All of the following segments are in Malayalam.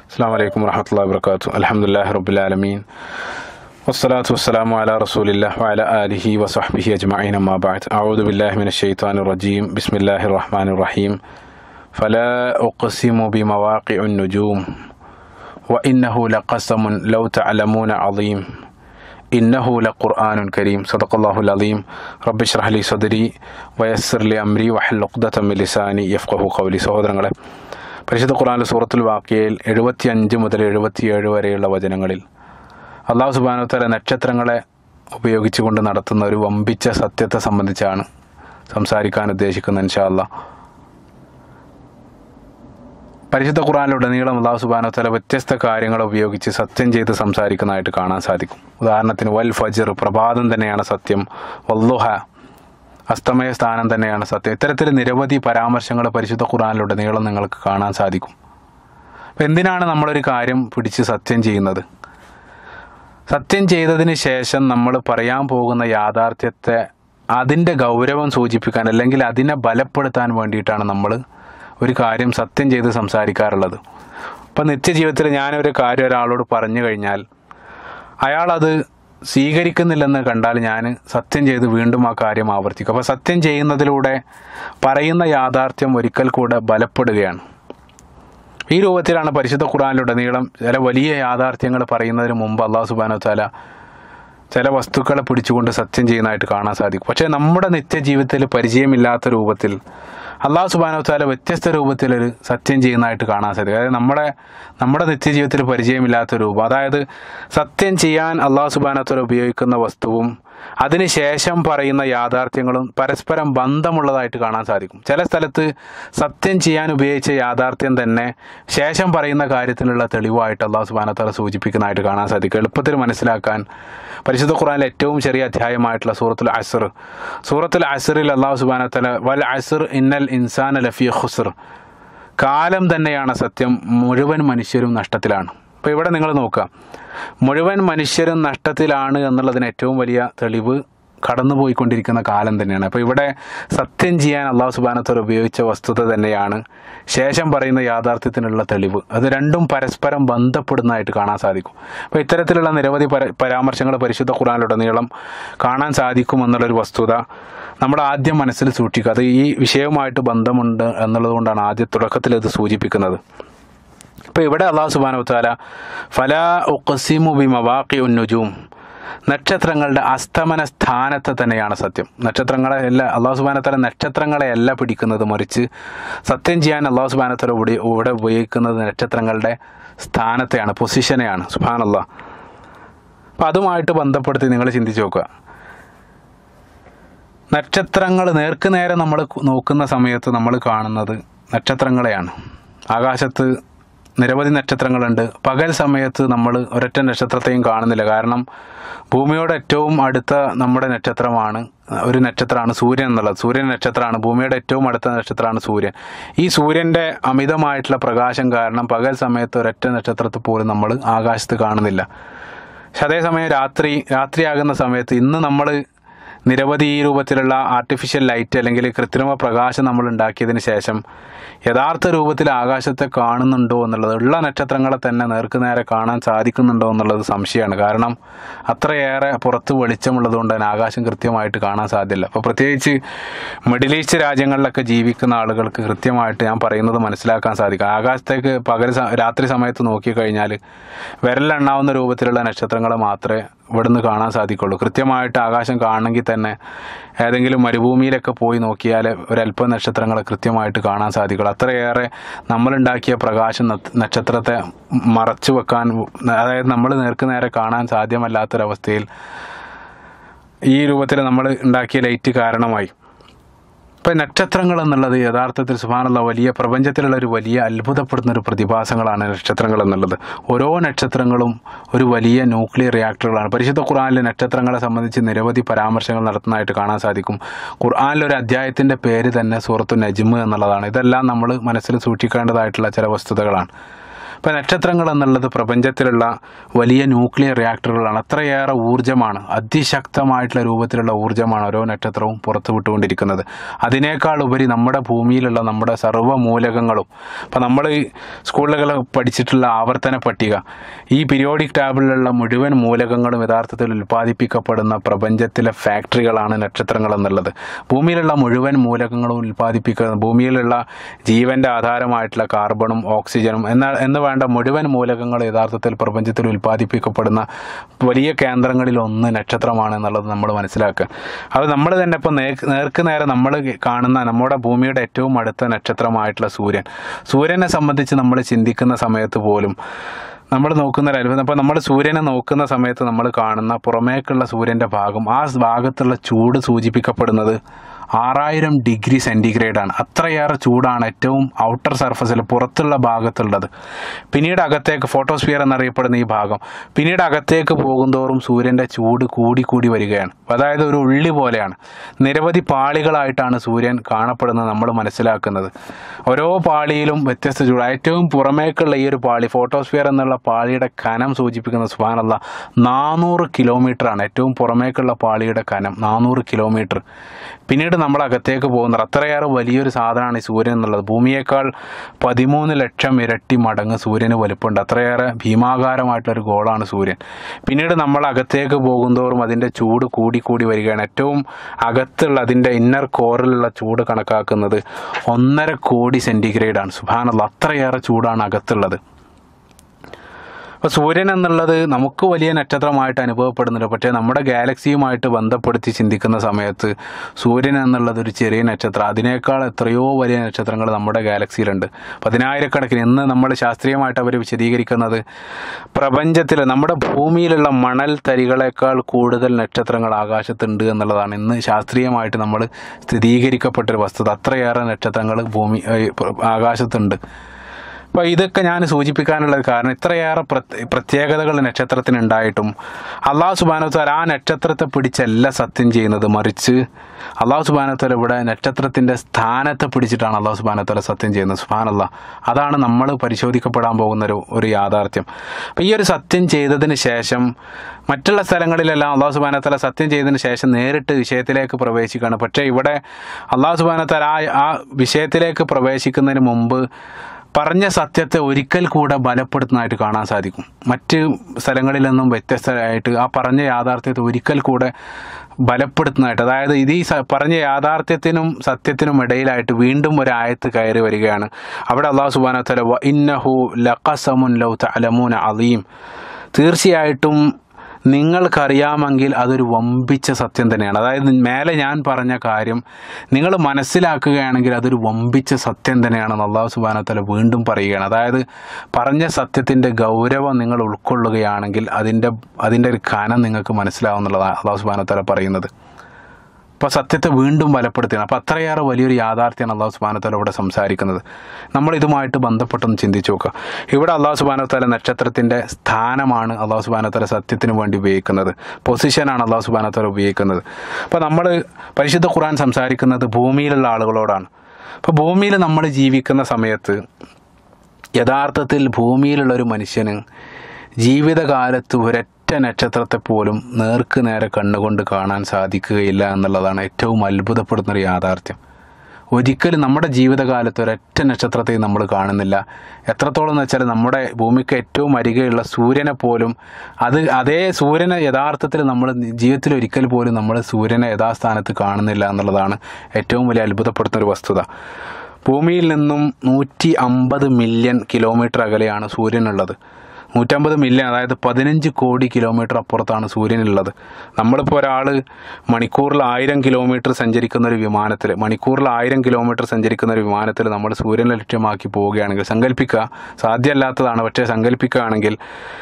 അസ്സാം വലൈക്കും വർഹമത്തല്ലാ വർക്കാത്തു അലഹമുല്ലാ റബുലാലമീൻ വസ്സലാത്തു വസ്സലാമു അല റസൂലില്ലാ വഅല ആലിഹി വസഹ്ബിഹി അജ്മഈൻ അമ്മാ ബഅദ് അഊദു ബില്ലാഹി മിനശ് ശൈത്വാനിർ റജീം ബിസ്മില്ലാഹിർ റഹ്മാനിർ റഹീം ഫലാ ഉഖ്സിമു ബിമവാഖിഉൻ നുജൂം وإنه لقسم لو تعلمون عظيم إنه لقرآن كريم صدق الله العظيم رب اشرح لي صدري ويسر لي أمري وحل عقدة من لساني يفقه قولي സഹോദരങ്ങളെ പരിശുദ്ധ ഖുർആനിലെ സൂറത്തുൽ വാക്കിയയിൽ എഴുപത്തി അഞ്ച് മുതൽ എഴുപത്തിയേഴ് വരെയുള്ള വചനങ്ങളിൽ അള്ളാഹു സുബാനുത്തല നക്ഷത്രങ്ങളെ ഉപയോഗിച്ചുകൊണ്ട് നടത്തുന്ന ഒരു വമ്പിച്ച സത്യത്തെ സംബന്ധിച്ചാണ് സംസാരിക്കാൻ ഉദ്ദേശിക്കുന്നത് ഇൻഷാ അല്ലാ പരിശുദ്ധ ഖുറാനിലുടനീളം അള്ളാഹു സുബാനുത്തല വ്യത്യസ്ത കാര്യങ്ങൾ ഉപയോഗിച്ച് സത്യം ചെയ്ത് സംസാരിക്കുന്നതായിട്ട് കാണാൻ സാധിക്കും ഉദാഹരണത്തിന് വൽ ഫജർ പ്രഭാതം തന്നെയാണ് സത്യം വല്ലുഹ അസ്തമയ സ്ഥാനം തന്നെയാണ് സത്യം ഇത്തരത്തിൽ നിരവധി പരാമർശങ്ങൾ പരിശുദ്ധ ഖുറാനിലുടനീളം നിങ്ങൾക്ക് കാണാൻ സാധിക്കും അപ്പം എന്തിനാണ് നമ്മളൊരു കാര്യം പിടിച്ച് സത്യം ചെയ്യുന്നത് സത്യം ചെയ്തതിന് ശേഷം നമ്മൾ പറയാൻ പോകുന്ന യാഥാർത്ഥ്യത്തെ അതിൻ്റെ ഗൗരവം സൂചിപ്പിക്കാൻ അല്ലെങ്കിൽ അതിനെ ബലപ്പെടുത്താൻ വേണ്ടിയിട്ടാണ് നമ്മൾ ഒരു കാര്യം സത്യം ചെയ്ത് സംസാരിക്കാറുള്ളത് ഇപ്പം നിത്യജീവിതത്തിൽ ഞാനൊരു കാര്യം ഒരാളോട് പറഞ്ഞു കഴിഞ്ഞാൽ അയാളത് സ്വീകരിക്കുന്നില്ലെന്ന് കണ്ടാൽ ഞാൻ സത്യം ചെയ്ത് വീണ്ടും ആ കാര്യം ആവർത്തിക്കും അപ്പോൾ സത്യം ചെയ്യുന്നതിലൂടെ പറയുന്ന യാഥാർത്ഥ്യം ഒരിക്കൽ കൂടെ ബലപ്പെടുകയാണ് ഈ രൂപത്തിലാണ് പരിശുദ്ധ ഖുറാനിലുടനീളം ചില വലിയ യാഥാർത്ഥ്യങ്ങൾ പറയുന്നതിന് മുമ്പ് അള്ളാഹു സുബാനോ താല ചില വസ്തുക്കളെ പിടിച്ചുകൊണ്ട് സത്യം ചെയ്യുന്നതായിട്ട് കാണാൻ സാധിക്കും പക്ഷേ നമ്മുടെ നിത്യജീവിതത്തിൽ പരിചയമില്ലാത്ത രൂപത്തിൽ അള്ളാഹു സുബാനോ താല വ്യത്യസ്ത രൂപത്തിലൊരു സത്യം ചെയ്യുന്നതായിട്ട് കാണാൻ സാധിക്കും അതായത് നമ്മുടെ നമ്മുടെ നിത്യജീവിതത്തിൽ പരിചയമില്ലാത്ത രൂപം അതായത് സത്യം ചെയ്യാൻ അള്ളാഹു സുബാനോ താല ഉപയോഗിക്കുന്ന വസ്തുവും അതിനുശേഷം പറയുന്ന യാഥാർത്ഥ്യങ്ങളും പരസ്പരം ബന്ധമുള്ളതായിട്ട് കാണാൻ സാധിക്കും ചില സ്ഥലത്ത് സത്യം ചെയ്യാൻ ഉപയോഗിച്ച യാഥാർത്ഥ്യം തന്നെ ശേഷം പറയുന്ന കാര്യത്തിലുള്ള തെളിവായിട്ട് അള്ളാഹു സുബാനത്താല സൂചിപ്പിക്കുന്നതായിട്ട് കാണാൻ സാധിക്കും എളുപ്പത്തിൽ മനസ്സിലാക്കാൻ പരിശുദ്ധ ഖുറാനിലെ ഏറ്റവും ചെറിയ അധ്യായമായിട്ടുള്ള സൂറത്തുൽ അസർ സൂറത്തുൽ അസറിൽ അള്ളാഹു സുബാനത്താല വൽ അസർ ഇന്നൽ ഇൻസാൻ ലഫി ഖുസർ കാലം തന്നെയാണ് സത്യം മുഴുവൻ മനുഷ്യരും നഷ്ടത്തിലാണ് അപ്പോൾ ഇവിടെ നിങ്ങൾ നോക്കുക മുഴുവൻ മനുഷ്യരും നഷ്ടത്തിലാണ് എന്നുള്ളതിന് ഏറ്റവും വലിയ തെളിവ് കടന്നുപോയിക്കൊണ്ടിരിക്കുന്ന കാലം തന്നെയാണ് അപ്പോൾ ഇവിടെ സത്യം ചെയ്യാൻ അള്ളാഹു സുബാനത്തോട് ഉപയോഗിച്ച വസ്തുത തന്നെയാണ് ശേഷം പറയുന്ന യാഥാർത്ഥ്യത്തിനുള്ള തെളിവ് അത് രണ്ടും പരസ്പരം ബന്ധപ്പെടുന്നതായിട്ട് കാണാൻ സാധിക്കും അപ്പോൾ ഇത്തരത്തിലുള്ള നിരവധി പര പരാമർശങ്ങൾ പരിശുദ്ധ ഖുറാനിലുടനീളം കാണാൻ സാധിക്കുമെന്നുള്ളൊരു വസ്തുത നമ്മൾ ആദ്യം മനസ്സിൽ സൂക്ഷിക്കുക അത് ഈ വിഷയവുമായിട്ട് ബന്ധമുണ്ട് എന്നുള്ളത് കൊണ്ടാണ് ആദ്യ തുടക്കത്തിൽ ഇത് സൂചിപ്പിക്കുന്നത് ഇപ്പോൾ ഇവിടെ അള്ളാഹു സുബാന താല ഫലാ ഉഖസിമു ബി മവാഖി ഉന്നുജൂം നക്ഷത്രങ്ങളുടെ അസ്തമന സ്ഥാനത്തെ തന്നെയാണ് സത്യം നക്ഷത്രങ്ങളെ എല്ലാ അള്ളാഹു സുബാനത്തല നക്ഷത്രങ്ങളെ അല്ല പിടിക്കുന്നത് മറിച്ച് സത്യം ചെയ്യാൻ അള്ളാഹു സുബാനത്തല ഇവിടെ ഇവിടെ ഉപയോഗിക്കുന്നത് നക്ഷത്രങ്ങളുടെ സ്ഥാനത്തെയാണ് പൊസിഷനെയാണ് സുബാൻ അള്ളാഹ് അപ്പം അതുമായിട്ട് ബന്ധപ്പെടുത്തി നിങ്ങൾ ചിന്തിച്ച് നോക്കുക നക്ഷത്രങ്ങൾ നേർക്കുനേരെ നമ്മൾ നോക്കുന്ന സമയത്ത് നമ്മൾ കാണുന്നത് നക്ഷത്രങ്ങളെയാണ് ആകാശത്ത് നിരവധി നക്ഷത്രങ്ങളുണ്ട് പകൽ സമയത്ത് നമ്മൾ ഒരൊറ്റ നക്ഷത്രത്തെയും കാണുന്നില്ല കാരണം ഭൂമിയോട് ഏറ്റവും അടുത്ത നമ്മുടെ നക്ഷത്രമാണ് ഒരു നക്ഷത്രമാണ് സൂര്യൻ എന്നുള്ളത് സൂര്യൻ നക്ഷത്രമാണ് ഭൂമിയുടെ ഏറ്റവും അടുത്ത നക്ഷത്രമാണ് സൂര്യൻ ഈ സൂര്യൻ്റെ അമിതമായിട്ടുള്ള പ്രകാശം കാരണം പകൽ സമയത്ത് ഒരൊറ്റ നക്ഷത്രത്തെ പോലും നമ്മൾ ആകാശത്ത് കാണുന്നില്ല പക്ഷെ അതേസമയം രാത്രി രാത്രിയാകുന്ന സമയത്ത് ഇന്ന് നമ്മൾ നിരവധി ഈ രൂപത്തിലുള്ള ആർട്ടിഫിഷ്യൽ ലൈറ്റ് അല്ലെങ്കിൽ കൃത്രിമ പ്രകാശം നമ്മൾ ഉണ്ടാക്കിയതിന് ശേഷം യഥാർത്ഥ രൂപത്തിൽ ആകാശത്തെ കാണുന്നുണ്ടോ എന്നുള്ളത് ഉള്ള നക്ഷത്രങ്ങളെ തന്നെ നേർക്ക് നേരെ കാണാൻ സാധിക്കുന്നുണ്ടോ എന്നുള്ളത് സംശയമാണ് കാരണം അത്രയേറെ പുറത്ത് വെളിച്ചമുള്ളത് കൊണ്ട് തന്നെ ആകാശം കൃത്യമായിട്ട് കാണാൻ സാധ്യല്ല അപ്പോൾ പ്രത്യേകിച്ച് മിഡിൽ ഈസ്റ്റ് രാജ്യങ്ങളിലൊക്കെ ജീവിക്കുന്ന ആളുകൾക്ക് കൃത്യമായിട്ട് ഞാൻ പറയുന്നത് മനസ്സിലാക്കാൻ സാധിക്കും ആകാശത്തേക്ക് പകൽ സ- രാത്രി സമയത്ത് നോക്കിക്കഴിഞ്ഞാൽ വിരലെണ്ണാവുന്ന രൂപത്തിലുള്ള നക്ഷത്രങ്ങളെ മാത്രമേ ഇവിടുന്ന് കാണാൻ സാധിക്കുള്ളൂ കൃത്യമായിട്ട് ആകാശം കാണണമെങ്കിൽ തന്നെ ഏതെങ്കിലും മരുഭൂമിയിലൊക്കെ പോയി നോക്കിയാൽ ഒരല്പം നക്ഷത്രങ്ങളെ കൃത്യമായിട്ട് കാണാൻ സാധിക്കുള്ളൂ അത്രയേറെ നമ്മളുണ്ടാക്കിയ പ്രകാശം നത്ത് നക്ഷത്രത്തെ മറച്ചു വെക്കാൻ അതായത് നമ്മൾ നേർക്ക് നേരെ കാണാൻ സാധ്യമല്ലാത്തൊരവസ്ഥയിൽ ഈ രൂപത്തിൽ നമ്മൾ ഉണ്ടാക്കിയ ലൈറ്റ് കാരണമായി ഇപ്പം നക്ഷത്രങ്ങൾ എന്നുള്ളത് യഥാർത്ഥത്തിൽ സുഭാനുള്ള വലിയ പ്രപഞ്ചത്തിലുള്ള ഒരു വലിയ അത്ഭുതപ്പെടുന്ന ഒരു പ്രതിഭാസങ്ങളാണ് നക്ഷത്രങ്ങൾ എന്നുള്ളത് ഓരോ നക്ഷത്രങ്ങളും ഒരു വലിയ ന്യൂക്ലിയർ റിയാക്ടറുകളാണ് പരിശുദ്ധ ഖുർആനിലെ നക്ഷത്രങ്ങളെ സംബന്ധിച്ച് നിരവധി പരാമർശങ്ങൾ നടത്തുന്നതായിട്ട് കാണാൻ സാധിക്കും ഖുർആനിലെ ഒരു അധ്യായത്തിൻ്റെ പേര് തന്നെ സൂറത്തു നജ്മ് എന്നുള്ളതാണ് ഇതെല്ലാം നമ്മൾ മനസ്സിൽ സൂക്ഷിക്കേണ്ടതായിട്ടുള്ള ചില വസ്തുതകളാണ് ഇപ്പോൾ നക്ഷത്രങ്ങൾ എന്നുള്ളത് പ്രപഞ്ചത്തിലുള്ള വലിയ ന്യൂക്ലിയർ റിയാക്ടറുകളാണ് അത്രയേറെ ഊർജ്ജമാണ് അതിശക്തമായിട്ടുള്ള രൂപത്തിലുള്ള ഊർജ്ജമാണ് ഓരോ നക്ഷത്രവും പുറത്തു വിട്ടുകൊണ്ടിരിക്കുന്നത് അതിനേക്കാൾ ഉപരി നമ്മുടെ ഭൂമിയിലുള്ള നമ്മുടെ സർവ്വ മൂലകങ്ങളും ഇപ്പോൾ നമ്മൾ ഈ സ്കൂളുകളിൽ പഠിച്ചിട്ടുള്ള ആവർത്തന പട്ടിക ഈ പീരിയോഡിക് ടാബിളിലുള്ള മുഴുവൻ മൂലകങ്ങളും യഥാർത്ഥത്തിൽ ഉൽപ്പാദിപ്പിക്കപ്പെടുന്ന പ്രപഞ്ചത്തിലെ ഫാക്ടറികളാണ് നക്ഷത്രങ്ങൾ എന്നുള്ളത് ഭൂമിയിലുള്ള മുഴുവൻ മൂലകങ്ങളും ഉൽപ്പാദിപ്പിക്കുന്ന ഭൂമിയിലുള്ള ജീവൻ്റെ ആധാരമായിട്ടുള്ള കാർബണും ഓക്സിജനും എന്ന എന്ന് വേണ്ട മുഴുവൻ മൂലകങ്ങൾ യഥാർത്ഥത്തിൽ പ്രപഞ്ചത്തിൽ ഉൽപ്പാദിപ്പിക്കപ്പെടുന്ന വലിയ കേന്ദ്രങ്ങളിൽ ഒന്ന് നക്ഷത്രമാണ് എന്നുള്ളത് നമ്മൾ മനസ്സിലാക്കുക അത് നമ്മൾ തന്നെ ഇപ്പോൾ നേർക്ക് നേരെ നമ്മൾ കാണുന്ന നമ്മുടെ ഭൂമിയുടെ ഏറ്റവും അടുത്ത നക്ഷത്രമായിട്ടുള്ള സൂര്യൻ സൂര്യനെ സംബന്ധിച്ച് നമ്മൾ ചിന്തിക്കുന്ന സമയത്ത് പോലും നമ്മൾ നോക്കുന്ന ഒരു അത്ഭുതം അപ്പോൾ നമ്മൾ സൂര്യനെ നോക്കുന്ന സമയത്ത് നമ്മൾ കാണുന്ന പുറമേക്കുള്ള സൂര്യൻ്റെ ഭാഗം ആ ഭാഗത്തുള്ള ചൂട് സൂചിപ്പിക്കപ്പെടുന്നത് ആറായിരം ഡിഗ്രി സെൻറ്റിഗ്രേഡ് ആണ് അത്രയേറെ ചൂടാണ് ഏറ്റവും ഔട്ടർ സർഫസിൽ പുറത്തുള്ള ഭാഗത്തുള്ളത് പിന്നീട് അകത്തേക്ക് ഫോട്ടോസ്ഫിയർ എന്നറിയപ്പെടുന്ന ഈ ഭാഗം പിന്നീട് അകത്തേക്ക് പോകുന്തോറും സൂര്യൻ്റെ ചൂട് കൂടി കൂടി വരികയാണ് അതായത് ഒരു ഉള്ളി പോലെയാണ് നിരവധി പാളികളായിട്ടാണ് സൂര്യൻ കാണപ്പെടുന്നത് നമ്മൾ മനസ്സിലാക്കുന്നത് ഓരോ പാളിയിലും വ്യത്യസ്ത ചൂട് ഏറ്റവും പുറമേക്കുള്ള ഈ ഒരു പാളി ഫോട്ടോസ്ഫിയർ എന്നുള്ള പാളിയുടെ കനം സൂചിപ്പിക്കുന്ന സുബാനല്ല നാനൂറ് കിലോമീറ്ററാണ് ഏറ്റവും പുറമേക്കുള്ള പാളിയുടെ കനം നാനൂറ് കിലോമീറ്റർ പിന്നീട് നമ്മൾ അകത്തേക്ക് പോകുന്നത് അത്രയേറെ വലിയൊരു സാധനമാണ് ഈ സൂര്യൻ എന്നുള്ളത് ഭൂമിയേക്കാൾ പതിമൂന്ന് ലക്ഷം ഇരട്ടി മടങ്ങ് സൂര്യന് വലുപ്പമുണ്ട് അത്രയേറെ ഭീമാകാരമായിട്ടുള്ളൊരു ഗോളാണ് സൂര്യൻ പിന്നീട് നമ്മൾ അകത്തേക്ക് പോകുന്തോറും അതിൻ്റെ ചൂട് കൂടി കൂടി വരികയാണ് ഏറ്റവും അകത്തുള്ള അതിൻ്റെ ഇന്നർ കോറിലുള്ള ചൂട് കണക്കാക്കുന്നത് ഒന്നര കോടി സെൻറ്റിഗ്രേഡാണ് സുഭാനുള്ള അത്രയേറെ ചൂടാണ് അകത്തുള്ളത് അപ്പോൾ സൂര്യൻ എന്നുള്ളത് നമുക്ക് വലിയ നക്ഷത്രമായിട്ട് അനുഭവപ്പെടുന്നുണ്ട് പക്ഷേ നമ്മുടെ ഗാലക്സിയുമായിട്ട് ബന്ധപ്പെടുത്തി ചിന്തിക്കുന്ന സമയത്ത് സൂര്യൻ എന്നുള്ളത് ഒരു ചെറിയ നക്ഷത്രം അതിനേക്കാൾ എത്രയോ വലിയ നക്ഷത്രങ്ങൾ നമ്മുടെ ഗാലക്സിയിലുണ്ട് പതിനായിരക്കണക്കിന് ഇന്ന് നമ്മൾ ശാസ്ത്രീയമായിട്ട് അവർ വിശദീകരിക്കുന്നത് പ്രപഞ്ചത്തിൽ നമ്മുടെ ഭൂമിയിലുള്ള മണൽ തരികളെക്കാൾ കൂടുതൽ നക്ഷത്രങ്ങൾ ആകാശത്തുണ്ട് എന്നുള്ളതാണ് ഇന്ന് ശാസ്ത്രീയമായിട്ട് നമ്മൾ സ്ഥിരീകരിക്കപ്പെട്ടൊരു വസ്തുത അത്രയേറെ നക്ഷത്രങ്ങൾ ഭൂമി ഏഹ്, ആകാശത്തുണ്ട് അപ്പോൾ ഇതൊക്കെ ഞാൻ സൂചിപ്പിക്കാനുള്ള ഒരു കാരണം ഇത്രയേറെ പ്രത്യ- പ്രത്യേകതകൾ നക്ഷത്രത്തിനുണ്ടായിട്ടും അള്ളാഹു സുബാനത്തോൽ ആ നക്ഷത്രത്തെ പിടിച്ചല്ല സത്യം ചെയ്യുന്നത് മറിച്ച് അള്ളാഹു സുബാനത്തോൽ ഇവിടെ നക്ഷത്രത്തിൻ്റെ സ്ഥാനത്തെ പിടിച്ചിട്ടാണ് അള്ളാഹു സുബാനത്തോല സത്യം ചെയ്യുന്നത് സുബാനല്ല അതാണ് നമ്മൾ പരിശോധിക്കപ്പെടാൻ പോകുന്ന ഒരു ഒരു യാഥാർത്ഥ്യം അപ്പോൾ ഈ ഒരു സത്യം ചെയ്തതിന് ശേഷം മറ്റുള്ള സ്ഥലങ്ങളിലെല്ലാം അള്ളാഹു സുബാനത്തല സത്യം ചെയ്തതിന് ശേഷം നേരിട്ട് വിഷയത്തിലേക്ക് പ്രവേശിക്കുകയാണ് പക്ഷേ ഇവിടെ അള്ളാഹു സുബാനത്തല ആ ആ വിഷയത്തിലേക്ക് പ്രവേശിക്കുന്നതിന് മുമ്പ് പറഞ്ഞ സത്യത്തെ ഒരിക്കൽ കൂടെ ബലപ്പെടുത്തുന്നതായിട്ട് കാണാൻ സാധിക്കും മറ്റ് സ്ഥലങ്ങളിൽ നിന്നും വ്യത്യസ്തമായിട്ട് ആ പറഞ്ഞ യാഥാർത്ഥ്യത്തെ ഒരിക്കൽ കൂടെ ബലപ്പെടുത്തുന്നതായിട്ട് അതായത് ഇത് ഈ സ- പറഞ്ഞ യാഥാർത്ഥ്യത്തിനും സത്യത്തിനും ഇടയിലായിട്ട് വീണ്ടും ഒരു ആയത്ത് കയറി വരികയാണ് അവിടെ അള്ളാഹു സുബാന തല വ ഇന്നഹു ലഖസമുൻ ലൗ തഅലമൂന അലീം തീർച്ചയായിട്ടും നിങ്ങൾക്കറിയാമെങ്കിൽ അതൊരു വമ്പിച്ച സത്യം തന്നെയാണ് അതായത് മേലെ ഞാൻ പറഞ്ഞ കാര്യം നിങ്ങൾ മനസ്സിലാക്കുകയാണെങ്കിൽ അതൊരു വമ്പിച്ച സത്യം തന്നെയാണെന്ന് അള്ളാഹു സുബാനത്തല വീണ്ടും പറയുകയാണ് അതായത് പറഞ്ഞ സത്യത്തിൻ്റെ ഗൗരവം നിങ്ങൾ ഉൾക്കൊള്ളുകയാണെങ്കിൽ അതിൻ്റെ അതിൻ്റെ ഒരു കനം നിങ്ങൾക്ക് മനസ്സിലാവുന്നുള്ളതാണ് അള്ളാഹു സുബാനത്തല പറയുന്നത് അപ്പോൾ സത്യത്തെ വീണ്ടും ബലപ്പെടുത്തുകയാണ് അപ്പോൾ അത്രയേറെ വലിയൊരു യാഥാർത്ഥ്യമാണ് അള്ളാഹു സുബാനത്താല ഇവിടെ സംസാരിക്കുന്നത് നമ്മൾ ഇതുമായിട്ട് ബന്ധപ്പെട്ടൊന്ന് ചിന്തിച്ചു നോക്കുക ഇവിടെ അള്ളാഹു സുബാനത്താല നക്ഷത്രത്തിൻ്റെ സ്ഥാനമാണ് അള്ളാഹു സുബാനത്താല സത്യത്തിന് വേണ്ടി ഉപയോഗിക്കുന്നത് പൊസിഷനാണ് അള്ളാഹു സുബാനത്താല ഉപയോഗിക്കുന്നത് അപ്പോൾ നമ്മൾ പരിശുദ്ധ ഖുർആൻ സംസാരിക്കുന്നത് ഭൂമിയിലുള്ള ആളുകളോടാണ് അപ്പോൾ ഭൂമിയിൽ നമ്മൾ ജീവിക്കുന്ന സമയത്ത് യഥാർത്ഥത്തിൽ ഭൂമിയിലുള്ള ഒരു മനുഷ്യന് ജീവിതകാലത്ത് ഒരൊറ്റ നക്ഷത്രത്തെ പോലും നേർക്ക് നേരെ കണ്ണുകൊണ്ട് കാണാൻ സാധിക്കുകയില്ല എന്നുള്ളതാണ് ഏറ്റവും അത്ഭുതപ്പെടുന്ന ഒരു യാഥാർത്ഥ്യം ഒരിക്കലും നമ്മുടെ ജീവിതകാലത്ത് ഒരൊറ്റ നക്ഷത്രത്തെയും നമ്മൾ കാണുന്നില്ല എത്രത്തോളം എന്ന് വെച്ചാൽ നമ്മുടെ ഭൂമിക്ക് ഏറ്റവും അരികെയുള്ള സൂര്യനെ പോലും അത് അതേ സൂര്യനെ യഥാർത്ഥത്തിൽ നമ്മൾ ജീവിതത്തിൽ ഒരിക്കൽ പോലും നമ്മൾ സൂര്യനെ യഥാസ്ഥാനത്ത് കാണുന്നില്ല എന്നുള്ളതാണ് ഏറ്റവും വലിയ അത്ഭുതപ്പെടുത്തുന്ന ഒരു വസ്തുത ഭൂമിയിൽ നിന്നും നൂറ്റി അമ്പത് മില്യൺ കിലോമീറ്റർ അകലെയാണ് സൂര്യനുള്ളത് നൂറ്റമ്പത് മില്യൺ അതായത് പതിനഞ്ച് കോടി കിലോമീറ്റർ അപ്പുറത്താണ് സൂര്യനുള്ളത് നമ്മളിപ്പോൾ ഒരാൾ മണിക്കൂറിൽ ആയിരം കിലോമീറ്റർ സഞ്ചരിക്കുന്ന ഒരു വിമാനത്തിൽ മണിക്കൂറിൽ ആയിരം കിലോമീറ്റർ സഞ്ചരിക്കുന്ന ഒരു വിമാനത്തിൽ നമ്മൾ സൂര്യനെ ലക്ഷ്യമാക്കി പോവുകയാണെങ്കിൽ സങ്കല്പിക്കുക സാധ്യമല്ലാത്തതാണ് പക്ഷേ സങ്കല്പിക്കുകയാണെങ്കിൽ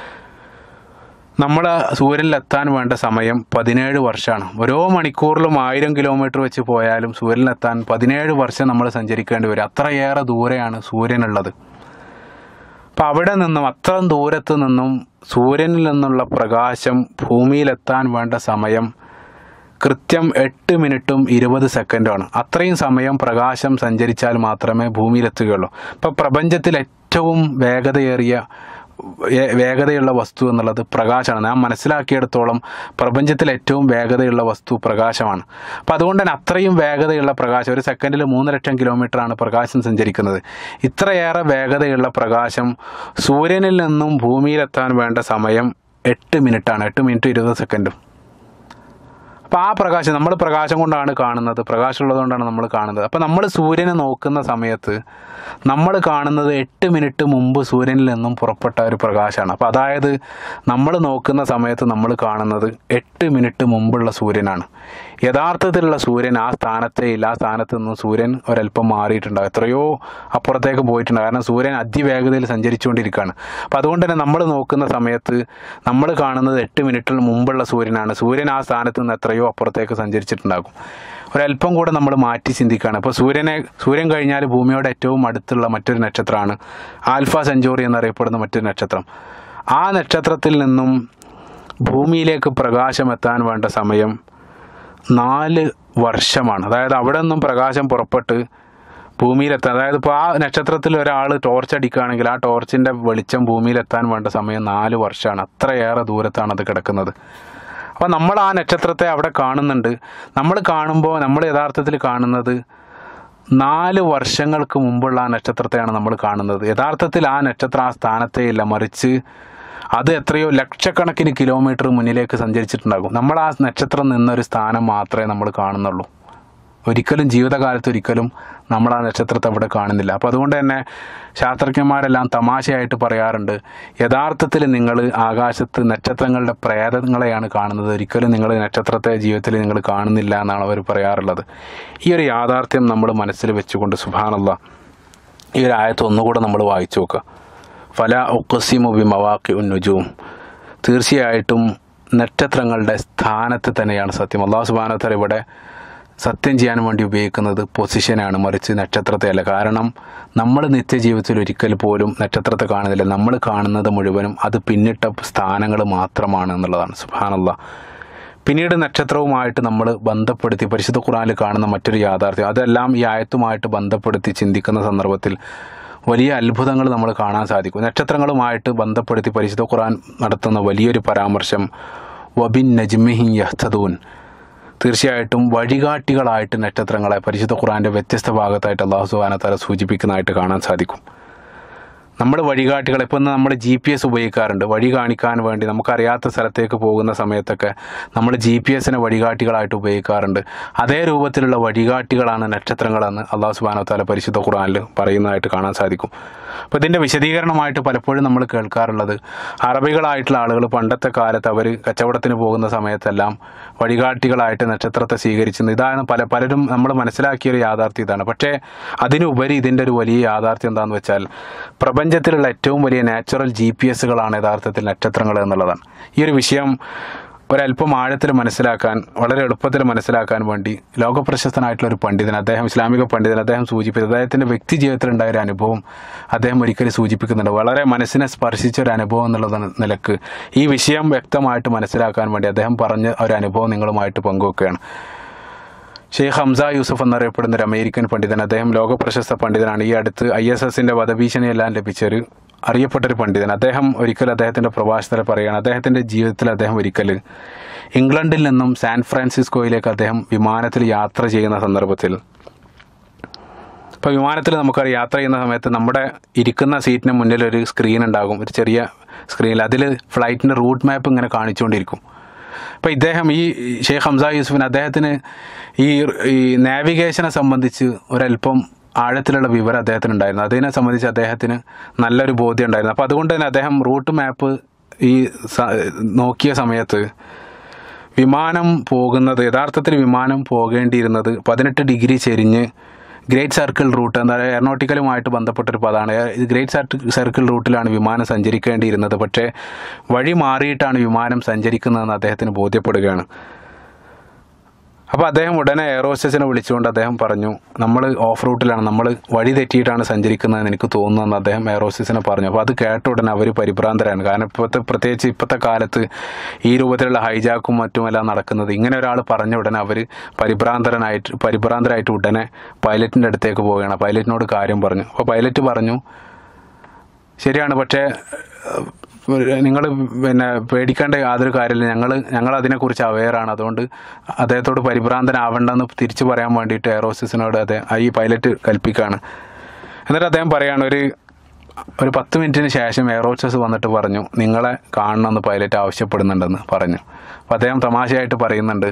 നമ്മൾ സൂര്യനിലെത്താൻ വേണ്ട സമയം പതിനേഴ് വർഷമാണ് ഓരോ മണിക്കൂറിലും ആയിരം കിലോമീറ്റർ വെച്ച് പോയാലും സൂര്യനിലെത്താൻ പതിനേഴ് വർഷം നമ്മൾ സഞ്ചരിക്കേണ്ടി വരും അത്രയേറെ ദൂരെയാണ് സൂര്യനുള്ളത് അപ്പം അവിടെ നിന്നും അത്ര ദൂരത്ത് നിന്നും സൂര്യനിൽ നിന്നുള്ള പ്രകാശം ഭൂമിയിലെത്താൻ വേണ്ട സമയം കൃത്യം എട്ട് മിനിറ്റും ഇരുപത് സെക്കൻഡുമാണ് അത്രയും സമയം പ്രകാശം സഞ്ചരിച്ചാൽ മാത്രമേ ഭൂമിയിലെത്തുകയുള്ളൂ ഇപ്പോൾ പ്രപഞ്ചത്തിൽ ഏറ്റവും ഏറ്റവും വേഗതയേറിയ വേ- വേഗതയുള്ള വസ്തു എന്നുള്ളത് പ്രകാശമാണ് നാം മനസ്സിലാക്കിയിടത്തോളം പ്രപഞ്ചത്തിൽ ഏറ്റവും വേഗതയുള്ള വസ്തു പ്രകാശമാണ് അപ്പോൾ അതുകൊണ്ട് തന്നെ അത്രയും വേഗതയുള്ള പ്രകാശം ഒരു സെക്കൻഡിൽ മൂന്ന് ലക്ഷം കിലോമീറ്ററാണ് പ്രകാശം സഞ്ചരിക്കുന്നത് ഇത്രയേറെ വേഗതയുള്ള പ്രകാശം സൂര്യനിൽ നിന്നും ഭൂമിയിലെത്താൻ വേണ്ട സമയം എട്ട് മിനിറ്റാണ് എട്ട് മിനിറ്റ് ഇരുപത് സെക്കൻഡും അപ്പോൾ ആ പ്രകാശം നമ്മൾ പ്രകാശം കൊണ്ടാണ് കാണുന്നത് പ്രകാശമുള്ളത് കൊണ്ടാണ് നമ്മൾ കാണുന്നത് അപ്പോൾ നമ്മൾ സൂര്യനെ നോക്കുന്ന സമയത്ത് നമ്മൾ കാണുന്നത് എട്ട് മിനിറ്റ് മുമ്പ് സൂര്യനിൽ നിന്നും പുറപ്പെട്ട ഒരു പ്രകാശമാണ് അപ്പോൾ അതായത് നമ്മൾ നോക്കുന്ന സമയത്ത് നമ്മൾ കാണുന്നത് എട്ട് മിനിറ്റ് മുമ്പുള്ള സൂര്യനാണ് യഥാർത്ഥത്തിലുള്ള സൂര്യൻ ആ സ്ഥാനത്തേ ഇല്ല ആ സ്ഥാനത്ത് നിന്നും സൂര്യൻ ഒരല്പം മാറിയിട്ടുണ്ടാകും എത്രയോ അപ്പുറത്തേക്ക് പോയിട്ടുണ്ട് കാരണം സൂര്യൻ അതിവേഗതയിൽ സഞ്ചരിച്ചുകൊണ്ടിരിക്കുകയാണ് അപ്പോൾ അതുകൊണ്ട് തന്നെ നമ്മൾ നോക്കുന്ന സമയത്ത് നമ്മൾ കാണുന്നത് എട്ട് മിനിറ്റിന് മുമ്പുള്ള സൂര്യനാണ് സൂര്യൻ ആ സ്ഥാനത്ത് നിന്ന് എത്രയോ അപ്പുറത്തേക്ക് സഞ്ചരിച്ചിട്ടുണ്ടാകും ഒരല്പം കൂടെ നമ്മൾ മാറ്റി ചിന്തിക്കുകയാണ് ഇപ്പോൾ സൂര്യനെ സൂര്യൻ കഴിഞ്ഞാൽ ഭൂമിയോട് ഏറ്റവും അടുത്തുള്ള മറ്റൊരു നക്ഷത്രമാണ് ആൽഫ സെഞ്ചുറി എന്നറിയപ്പെടുന്ന മറ്റൊരു നക്ഷത്രം ആ നക്ഷത്രത്തിൽ നിന്നും ഭൂമിയിലേക്ക് പ്രകാശം എത്താൻ വേണ്ട സമയം നാല് വർഷമാണ് അതായത് അവിടെ നിന്നും പ്രകാശം പുറപ്പെട്ട് ഭൂമിയിലെത്താൻ അതായത് ഇപ്പോൾ ആ നക്ഷത്രത്തിൽ ഒരാൾ ടോർച്ച് അടിക്കുകയാണെങ്കിൽ ആ ടോർച്ചിൻ്റെ വെളിച്ചം ഭൂമിയിലെത്താൻ വേണ്ട സമയം നാല് വർഷമാണ് അത്രയേറെ ദൂരത്താണ് അത് കിടക്കുന്നത് അപ്പോൾ നമ്മൾ ആ നക്ഷത്രത്തെ അവിടെ കാണുന്നുണ്ട് നമ്മൾ കാണുമ്പോൾ നമ്മൾ യഥാർത്ഥത്തിൽ കാണുന്നത് നാല് വർഷങ്ങൾക്ക് മുമ്പുള്ള ആ നക്ഷത്രത്തെയാണ് നമ്മൾ കാണുന്നത് യഥാർത്ഥത്തിൽ ആ നക്ഷത്രം ആ സ്ഥാനത്തേ ഇല്ല മറിച്ച് അത് എത്രയോ ലക്ഷക്കണക്കിന് കിലോമീറ്റർ മുന്നിലേക്ക് സഞ്ചരിച്ചിട്ടുണ്ടാകും നമ്മൾ ആ നക്ഷത്രം നിന്നൊരു സ്ഥാനം മാത്രമേ നമ്മൾ കാണുന്നുള്ളൂ ഒരിക്കലും ജീവിതകാലത്ത് ഒരിക്കലും നമ്മൾ ആ നക്ഷത്രത്തെ അവിടെ കാണുന്നില്ല അപ്പോൾ അതുകൊണ്ട് തന്നെ ശാസ്ത്രജ്ഞന്മാരെല്ലാം തമാശയായിട്ട് പറയാറുണ്ട് യഥാർത്ഥത്തിൽ നിങ്ങൾ ആകാശത്ത് നക്ഷത്രങ്ങളുടെ പ്രേതങ്ങളെയാണ് കാണുന്നത് ഒരിക്കലും നിങ്ങൾ നക്ഷത്രത്തെ ജീവിതത്തിൽ നിങ്ങൾ കാണുന്നില്ല എന്നാണ് അവർ പറയാറുള്ളത് ഈ ഒരു യാഥാർത്ഥ്യം നമ്മൾ മനസ്സിൽ വെച്ചുകൊണ്ട് സുഭാനുള്ള ഈ ഒരു ആയത്ത് ഒന്നുകൂടെ നമ്മൾ വായിച്ചു നോക്കുക ഫല ഒക്കസിമു ബി മവാക്കി ഉന്നുജും തീർച്ചയായിട്ടും നക്ഷത്രങ്ങളുടെ സ്ഥാനത്ത് തന്നെയാണ് സത്യം അള്ളാഹു സുബാനത്തർ ഇവിടെ സത്യം ചെയ്യാൻ വേണ്ടി ഉപയോഗിക്കുന്നത് പൊസിഷനാണ് മറിച്ച് നക്ഷത്രത്തെ അല്ല കാരണം നമ്മൾ നിത്യജീവിതത്തിൽ ഒരിക്കൽ പോലും നക്ഷത്രത്തെ കാണുന്നില്ല നമ്മൾ കാണുന്നത് മുഴുവനും അത് പിന്നിട്ട സ്ഥാനങ്ങൾ മാത്രമാണ് എന്നുള്ളതാണ് സുബാനല്ല പിന്നീട് നക്ഷത്രവുമായിട്ട് നമ്മൾ ബന്ധപ്പെടുത്തി പരിശുദ്ധ ഖുറാനിൽ കാണുന്ന മറ്റൊരു യാഥാർത്ഥ്യം അതെല്ലാം ഈ ആയത്തുമായിട്ട് ബന്ധപ്പെടുത്തി ചിന്തിക്കുന്ന സന്ദർഭത്തിൽ വലിയ അത്ഭുതങ്ങൾ നമ്മൾ കാണാൻ സാധിക്കും നക്ഷത്രങ്ങളുമായിട്ട് ബന്ധപ്പെടുത്തി പരിശുദ്ധ ഖുറാൻ നടത്തുന്ന വലിയൊരു പരാമർശം വബിൻ നജ്മിഹി യഹ്തദൂൻ തീർച്ചയായിട്ടും വഴികാട്ടികളായിട്ട് നക്ഷത്രങ്ങളെ പരിശുദ്ധ ഖുറാൻ്റെ വ്യത്യസ്ത ഭാഗത്തായിട്ട് അള്ളാഹു സുബാനത്താല സൂചിപ്പിക്കുന്നതായിട്ട് കാണാൻ സാധിക്കും നമ്മൾ വഴികാട്ടികൾ ഇപ്പം നമ്മൾ ജി പി എസ് ഉപയോഗിക്കാറുണ്ട് വഴി കാണിക്കാൻ വേണ്ടി നമുക്കറിയാത്ത സ്ഥലത്തേക്ക് പോകുന്ന സമയത്തൊക്കെ നമ്മൾ ജി പി എസിനെ വഴികാട്ടികളായിട്ട് ഉപയോഗിക്കാറുണ്ട് അതേ രൂപത്തിലുള്ള വഴികാട്ടികളാണ് നക്ഷത്രങ്ങളെന്ന് അള്ളാഹു സുബാനോ താല പരിശുദ്ധ ഖുറാനിൽ പറയുന്നതായിട്ട് കാണാൻ സാധിക്കും അപ്പോൾ ഇതിൻ്റെ വിശദീകരണമായിട്ട് പലപ്പോഴും നമ്മൾ കേൾക്കാറുള്ളത് അറബികളായിട്ടുള്ള ആളുകൾ പണ്ടത്തെ കാലത്ത് അവർ കച്ചവടത്തിന് പോകുന്ന സമയത്തെല്ലാം വഴികാട്ടികളായിട്ട് നക്ഷത്രത്തെ സ്വീകരിച്ചിരുന്നു ഇതാണ് പല പലരും നമ്മൾ മനസ്സിലാക്കിയ ഒരു യാഥാർത്ഥ്യം ഇതാണ് പക്ഷേ അതിനുപരി ഇതിൻ്റെ ഒരു വലിയ യാഥാർത്ഥ്യം എന്താണെന്ന് വെച്ചാൽ പ്രപഞ്ചത്തിലുള്ള ഏറ്റവും വലിയ നാച്ചുറൽ ജി പി എസുകളാണ് യഥാർത്ഥത്തിൽ നക്ഷത്രങ്ങൾ എന്നുള്ളതാണ് ഈ ഒരു വിഷയം ഒരല്പം ആഴത്തിൽ മനസ്സിലാക്കാൻ വളരെ എളുപ്പത്തിൽ മനസ്സിലാക്കാൻ വേണ്ടി ലോകപ്രശസ്തനായിട്ടുള്ള ഒരു പണ്ഡിതൻ അദ്ദേഹം ഇസ്ലാമിക പണ്ഡിതൻ അദ്ദേഹം സൂചിപ്പിച്ചത് അദ്ദേഹത്തിൻ്റെ വ്യക്തി ജീവിതത്തിലുണ്ടായ ഒരു അനുഭവം അദ്ദേഹം ഒരിക്കലും സൂചിപ്പിക്കുന്നുണ്ട് വളരെ മനസ്സിനെ സ്പർശിച്ച ഒരു അനുഭവം എന്നുള്ള നിലക്ക് ഈ വിഷയം വ്യക്തമായിട്ട് മനസ്സിലാക്കാൻ വേണ്ടി അദ്ദേഹം പറഞ്ഞ ഒരു അനുഭവം നിങ്ങളുമായിട്ട് പങ്കുവെക്കുകയാണ് ഷെയ്ഖ് ഹംസ യൂസഫ് എന്നറിയപ്പെടുന്ന ഒരു അമേരിക്കൻ പണ്ഡിതൻ അദ്ദേഹം ലോകപ്രശസ്ത പണ്ഡിതനാണ് ഈ അടുത്ത് ഐ എസ് എസിൻ്റെ വധഭീഷണിയെല്ലാം ലഭിച്ചൊരു അറിയപ്പെട്ടൊരു പണ്ഡിതൻ അദ്ദേഹം ഒരിക്കൽ അദ്ദേഹത്തിൻ്റെ പ്രഭാഷണത്തിൽ പറയുകയാണ് അദ്ദേഹത്തിൻ്റെ ജീവിതത്തിൽ അദ്ദേഹം ഒരിക്കൽ ഇംഗ്ലണ്ടിൽ നിന്നും സാൻ ഫ്രാൻസിസ്കോയിലേക്ക് അദ്ദേഹം വിമാനത്തിൽ യാത്ര ചെയ്യുന്ന സന്ദർഭത്തിൽ ഇപ്പോൾ വിമാനത്തിൽ നമുക്കറിയാം യാത്ര ചെയ്യുന്ന സമയത്ത് നമ്മുടെ ഇരിക്കുന്ന സീറ്റിന് മുന്നിൽ ഒരു സ്ക്രീൻ ഉണ്ടാകും ഒരു ചെറിയ സ്ക്രീനിൽ അതിൽ ഫ്ലൈറ്റിൻ്റെ റൂട്ട് മാപ്പ് ഇങ്ങനെ കാണിച്ചുകൊണ്ടിരിക്കും അപ്പോൾ ഇദ്ദേഹം ഈ ഷെയ്ഖ് ഹംസ യൂസുഫിന് അദ്ദേഹത്തിന് ഈ ഈ നാവിഗേഷനെ സംബന്ധിച്ച് ഒരല്പം ആഴത്തിലുള്ള വിവരം അദ്ദേഹത്തിന് ഉണ്ടായിരുന്നു അതിനെ സംബന്ധിച്ച് അദ്ദേഹത്തിന് നല്ലൊരു ബോധ്യം ഉണ്ടായിരുന്നു അപ്പോൾ അതുകൊണ്ട് തന്നെ അദ്ദേഹം റൂട്ട് മാപ്പ് ഈ സ- നോക്കിയ സമയത്ത് വിമാനം പോകുന്നത് യഥാർത്ഥത്തിൽ വിമാനം പോകേണ്ടിയിരുന്നത് പതിനെട്ട് ഡിഗ്രി ചെരിഞ്ഞ് ഗ്രേറ്റ് സർക്കിൾ റൂട്ട് എന്താ പറയുക എയറോട്ടിക്കലുമായിട്ട് ബന്ധപ്പെട്ടൊരു പദമാണ് ഇത് ഗ്രേറ്റ് സർട്ട് സർക്കിൾ റൂട്ടിലാണ് വിമാനം സഞ്ചരിക്കേണ്ടിയിരുന്നത് പക്ഷേ വഴി മാറിയിട്ടാണ് വിമാനം സഞ്ചരിക്കുന്നതെന്ന് അദ്ദേഹത്തിന് ബോധ്യപ്പെടുകയാണ് അപ്പോൾ അദ്ദേഹം ഉടനെ എയർ ഹോസ്റ്റസിനെ വിളിച്ചുകൊണ്ട് അദ്ദേഹം പറഞ്ഞു നമ്മൾ ഓഫ് റൂട്ടിലാണ് നമ്മൾ വഴി തെറ്റിയിട്ടാണ് സഞ്ചരിക്കുന്നതെന്ന് എനിക്ക് തോന്നുന്നതെന്ന് അദ്ദേഹം എയർ ഹോസ്റ്റസിനെ പറഞ്ഞു അപ്പോൾ അത് കേട്ട ഉടനെ അവർ പരിഭ്രാന്തരാണ് കാരണം ഇപ്പോഴത്തെ പ്രത്യേകിച്ച് ഇപ്പോഴത്തെ കാലത്ത് ഈ രൂപത്തിലുള്ള ഹൈജാക്കും മറ്റുമെല്ലാം നടക്കുന്നത് ഇങ്ങനെ ഒരാൾ പറഞ്ഞ ഉടനെ അവർ പരിഭ്രാന്തരനായിട്ട് പരിഭ്രാന്തരായിട്ട് ഉടനെ പൈലറ്റിൻ്റെ അടുത്തേക്ക് പോവുകയാണ് പൈലറ്റിനോട് കാര്യം പറഞ്ഞു അപ്പോൾ പൈലറ്റ് പറഞ്ഞു ശരിയാണ് പക്ഷേ നിങ്ങൾ പിന്നെ പേടിക്കേണ്ട യാതൊരു കാര്യമില്ല ഞങ്ങൾ ഞങ്ങൾ അതിനെക്കുറിച്ച് അവെയറാണ് അതുകൊണ്ട് അദ്ദേഹത്തോട് പരിഭ്രാന്തനാവണ്ടെന്ന് തിരിച്ചു പറയാൻ വേണ്ടിയിട്ട് എയറോസിസിനോട് അതെ ഈ പൈലറ്റ് കൽപ്പിക്കുകയാണ് എന്നിട്ട് അദ്ദേഹം പറയാണ് ഒരു ഒരു പത്ത് മിനിറ്റിന് ശേഷം എയറോസസ് വന്നിട്ട് പറഞ്ഞു നിങ്ങളെ കാണണമെന്ന് പൈലറ്റ് ആവശ്യപ്പെടുന്നുണ്ടെന്ന് പറഞ്ഞു അപ്പോൾ അദ്ദേഹം തമാശയായിട്ട് പറയുന്നുണ്ട്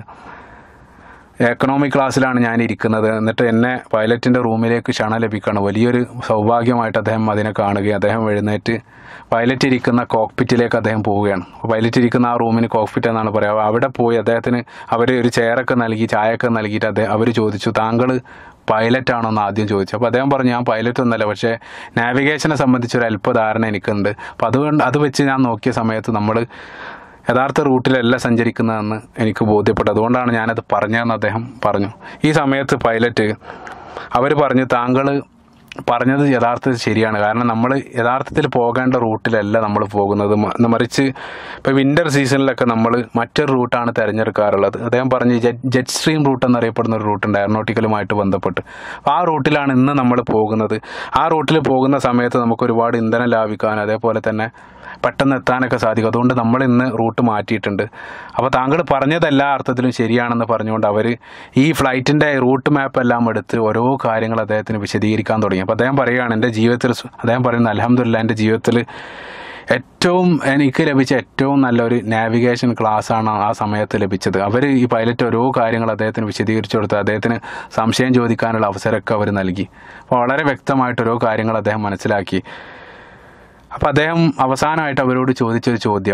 എക്കണോമിക് ക്ലാസ്സിലാണ് ഞാൻ ഇരിക്കുന്നത് എന്നിട്ട് എന്നെ പൈലറ്റിൻ്റെ റൂമിലേക്ക് ക്ഷണം ലഭിക്കുകയാണ് വലിയൊരു സൗഭാഗ്യമായിട്ട് അദ്ദേഹം അതിനെ കാണുകയും അദ്ദേഹം എഴുന്നേറ്റ് പൈലറ്റ് ഇരിക്കുന്ന കോക്പിറ്റിലേക്ക് അദ്ദേഹം പോവുകയാണ് അപ്പോൾ പൈലറ്റ് ഇരിക്കുന്ന ആ റൂമിന് കോക്പിറ്റ് എന്നാണ് പറയുക അപ്പോൾ അവിടെ പോയി അദ്ദേഹത്തിന് അവർ ഒരു ചെയറൊക്കെ നൽകി ചായയൊക്കെ നൽകിയിട്ട് അദ്ദേഹം അവർ ചോദിച്ചു താങ്കൾ പൈലറ്റ് ആണോ എന്ന് ആദ്യം ചോദിച്ചു അപ്പോൾ അദ്ദേഹം പറഞ്ഞു ഞാൻ പൈലറ്റ് ഒന്നല്ല പക്ഷേ നാവിഗേഷനെ സംബന്ധിച്ച് ഒരു അല്പ ധാരണ എനിക്കുണ്ട് അപ്പോൾ അതുകൊണ്ട് അത് വെച്ച് ഞാൻ നോക്കിയ സമയത്ത് നമ്മൾ യഥാർത്ഥ റൂട്ടിലല്ല സഞ്ചരിക്കുന്നതെന്ന് എനിക്ക് ബോധ്യപ്പെട്ടു അതുകൊണ്ടാണ് ഞാനത് പറഞ്ഞതെന്ന് അദ്ദേഹം പറഞ്ഞു ഈ സമയത്ത് പൈലറ്റ് അവർ പറഞ്ഞു താങ്കൾ പറഞ്ഞത് യഥാർത്ഥത്തിൽ ശരിയാണ് കാരണം നമ്മൾ യഥാർത്ഥത്തിൽ പോകേണ്ട റൂട്ടിലല്ല നമ്മൾ പോകുന്നത് മ- മറിച്ച് ഇപ്പോൾ വിൻ്റർ സീസണിലൊക്കെ നമ്മൾ മറ്റൊരു റൂട്ടാണ് തിരഞ്ഞെടുക്കാറുള്ളത് അദ്ദേഹം പറഞ്ഞു ജെറ്റ് ജെറ്റ് സ്ട്രീം റൂട്ട് എന്നറിയപ്പെടുന്ന ഒരു റൂട്ടുണ്ട് എയറോനോട്ടിക്കലുമായിട്ട് ബന്ധപ്പെട്ട് അപ്പോൾ ആ റൂട്ടിലാണ് ഇന്ന് നമ്മൾ പോകുന്നത് ആ റൂട്ടിൽ പോകുന്ന സമയത്ത് നമുക്ക് ഒരുപാട് ഇന്ധനം ലാഭിക്കാൻ അതേപോലെ തന്നെ പെട്ടെന്ന് എത്താനൊക്കെ സാധിക്കും അതുകൊണ്ട് നമ്മൾ ഇന്ന് റൂട്ട് മാറ്റിയിട്ടുണ്ട് അപ്പോൾ താങ്കൾ പറഞ്ഞത് എല്ലാ അർത്ഥത്തിലും ശരിയാണെന്ന് പറഞ്ഞുകൊണ്ട് അവർ ഈ ഫ്ലൈറ്റിൻ്റെ റൂട്ട് മാപ്പ് എല്ലാം എടുത്ത് ഓരോ കാര്യങ്ങൾ അദ്ദേഹത്തിന് വിശദീകരിക്കാൻ തുടങ്ങി അപ്പോൾ അദ്ദേഹം പറയുകയാണ് എൻ്റെ ജീവിതത്തിൽ സു- അദ്ദേഹം പറയുന്നത് അലഹമില്ല എൻ്റെ ജീവിതത്തിൽ ഏറ്റവും എനിക്ക് ലഭിച്ച ഏറ്റവും നല്ലൊരു നാവിഗേഷൻ ക്ലാസ്സാണ് ആ സമയത്ത് ലഭിച്ചത് അവർ ഈ പൈലറ്റ് ഓരോ കാര്യങ്ങൾ അദ്ദേഹത്തിന് വിശദീകരിച്ചു കൊടുത്ത് അദ്ദേഹത്തിന് സംശയം ചോദിക്കാനുള്ള അവസരമൊക്കെ അവർ നൽകി അപ്പോൾ വളരെ വ്യക്തമായിട്ട് ഓരോ കാര്യങ്ങൾ അദ്ദേഹം മനസ്സിലാക്കി അപ്പോൾ അദ്ദേഹം അവസാനമായിട്ട് അവരോട് ചോദിച്ചൊരു ചോദ്യം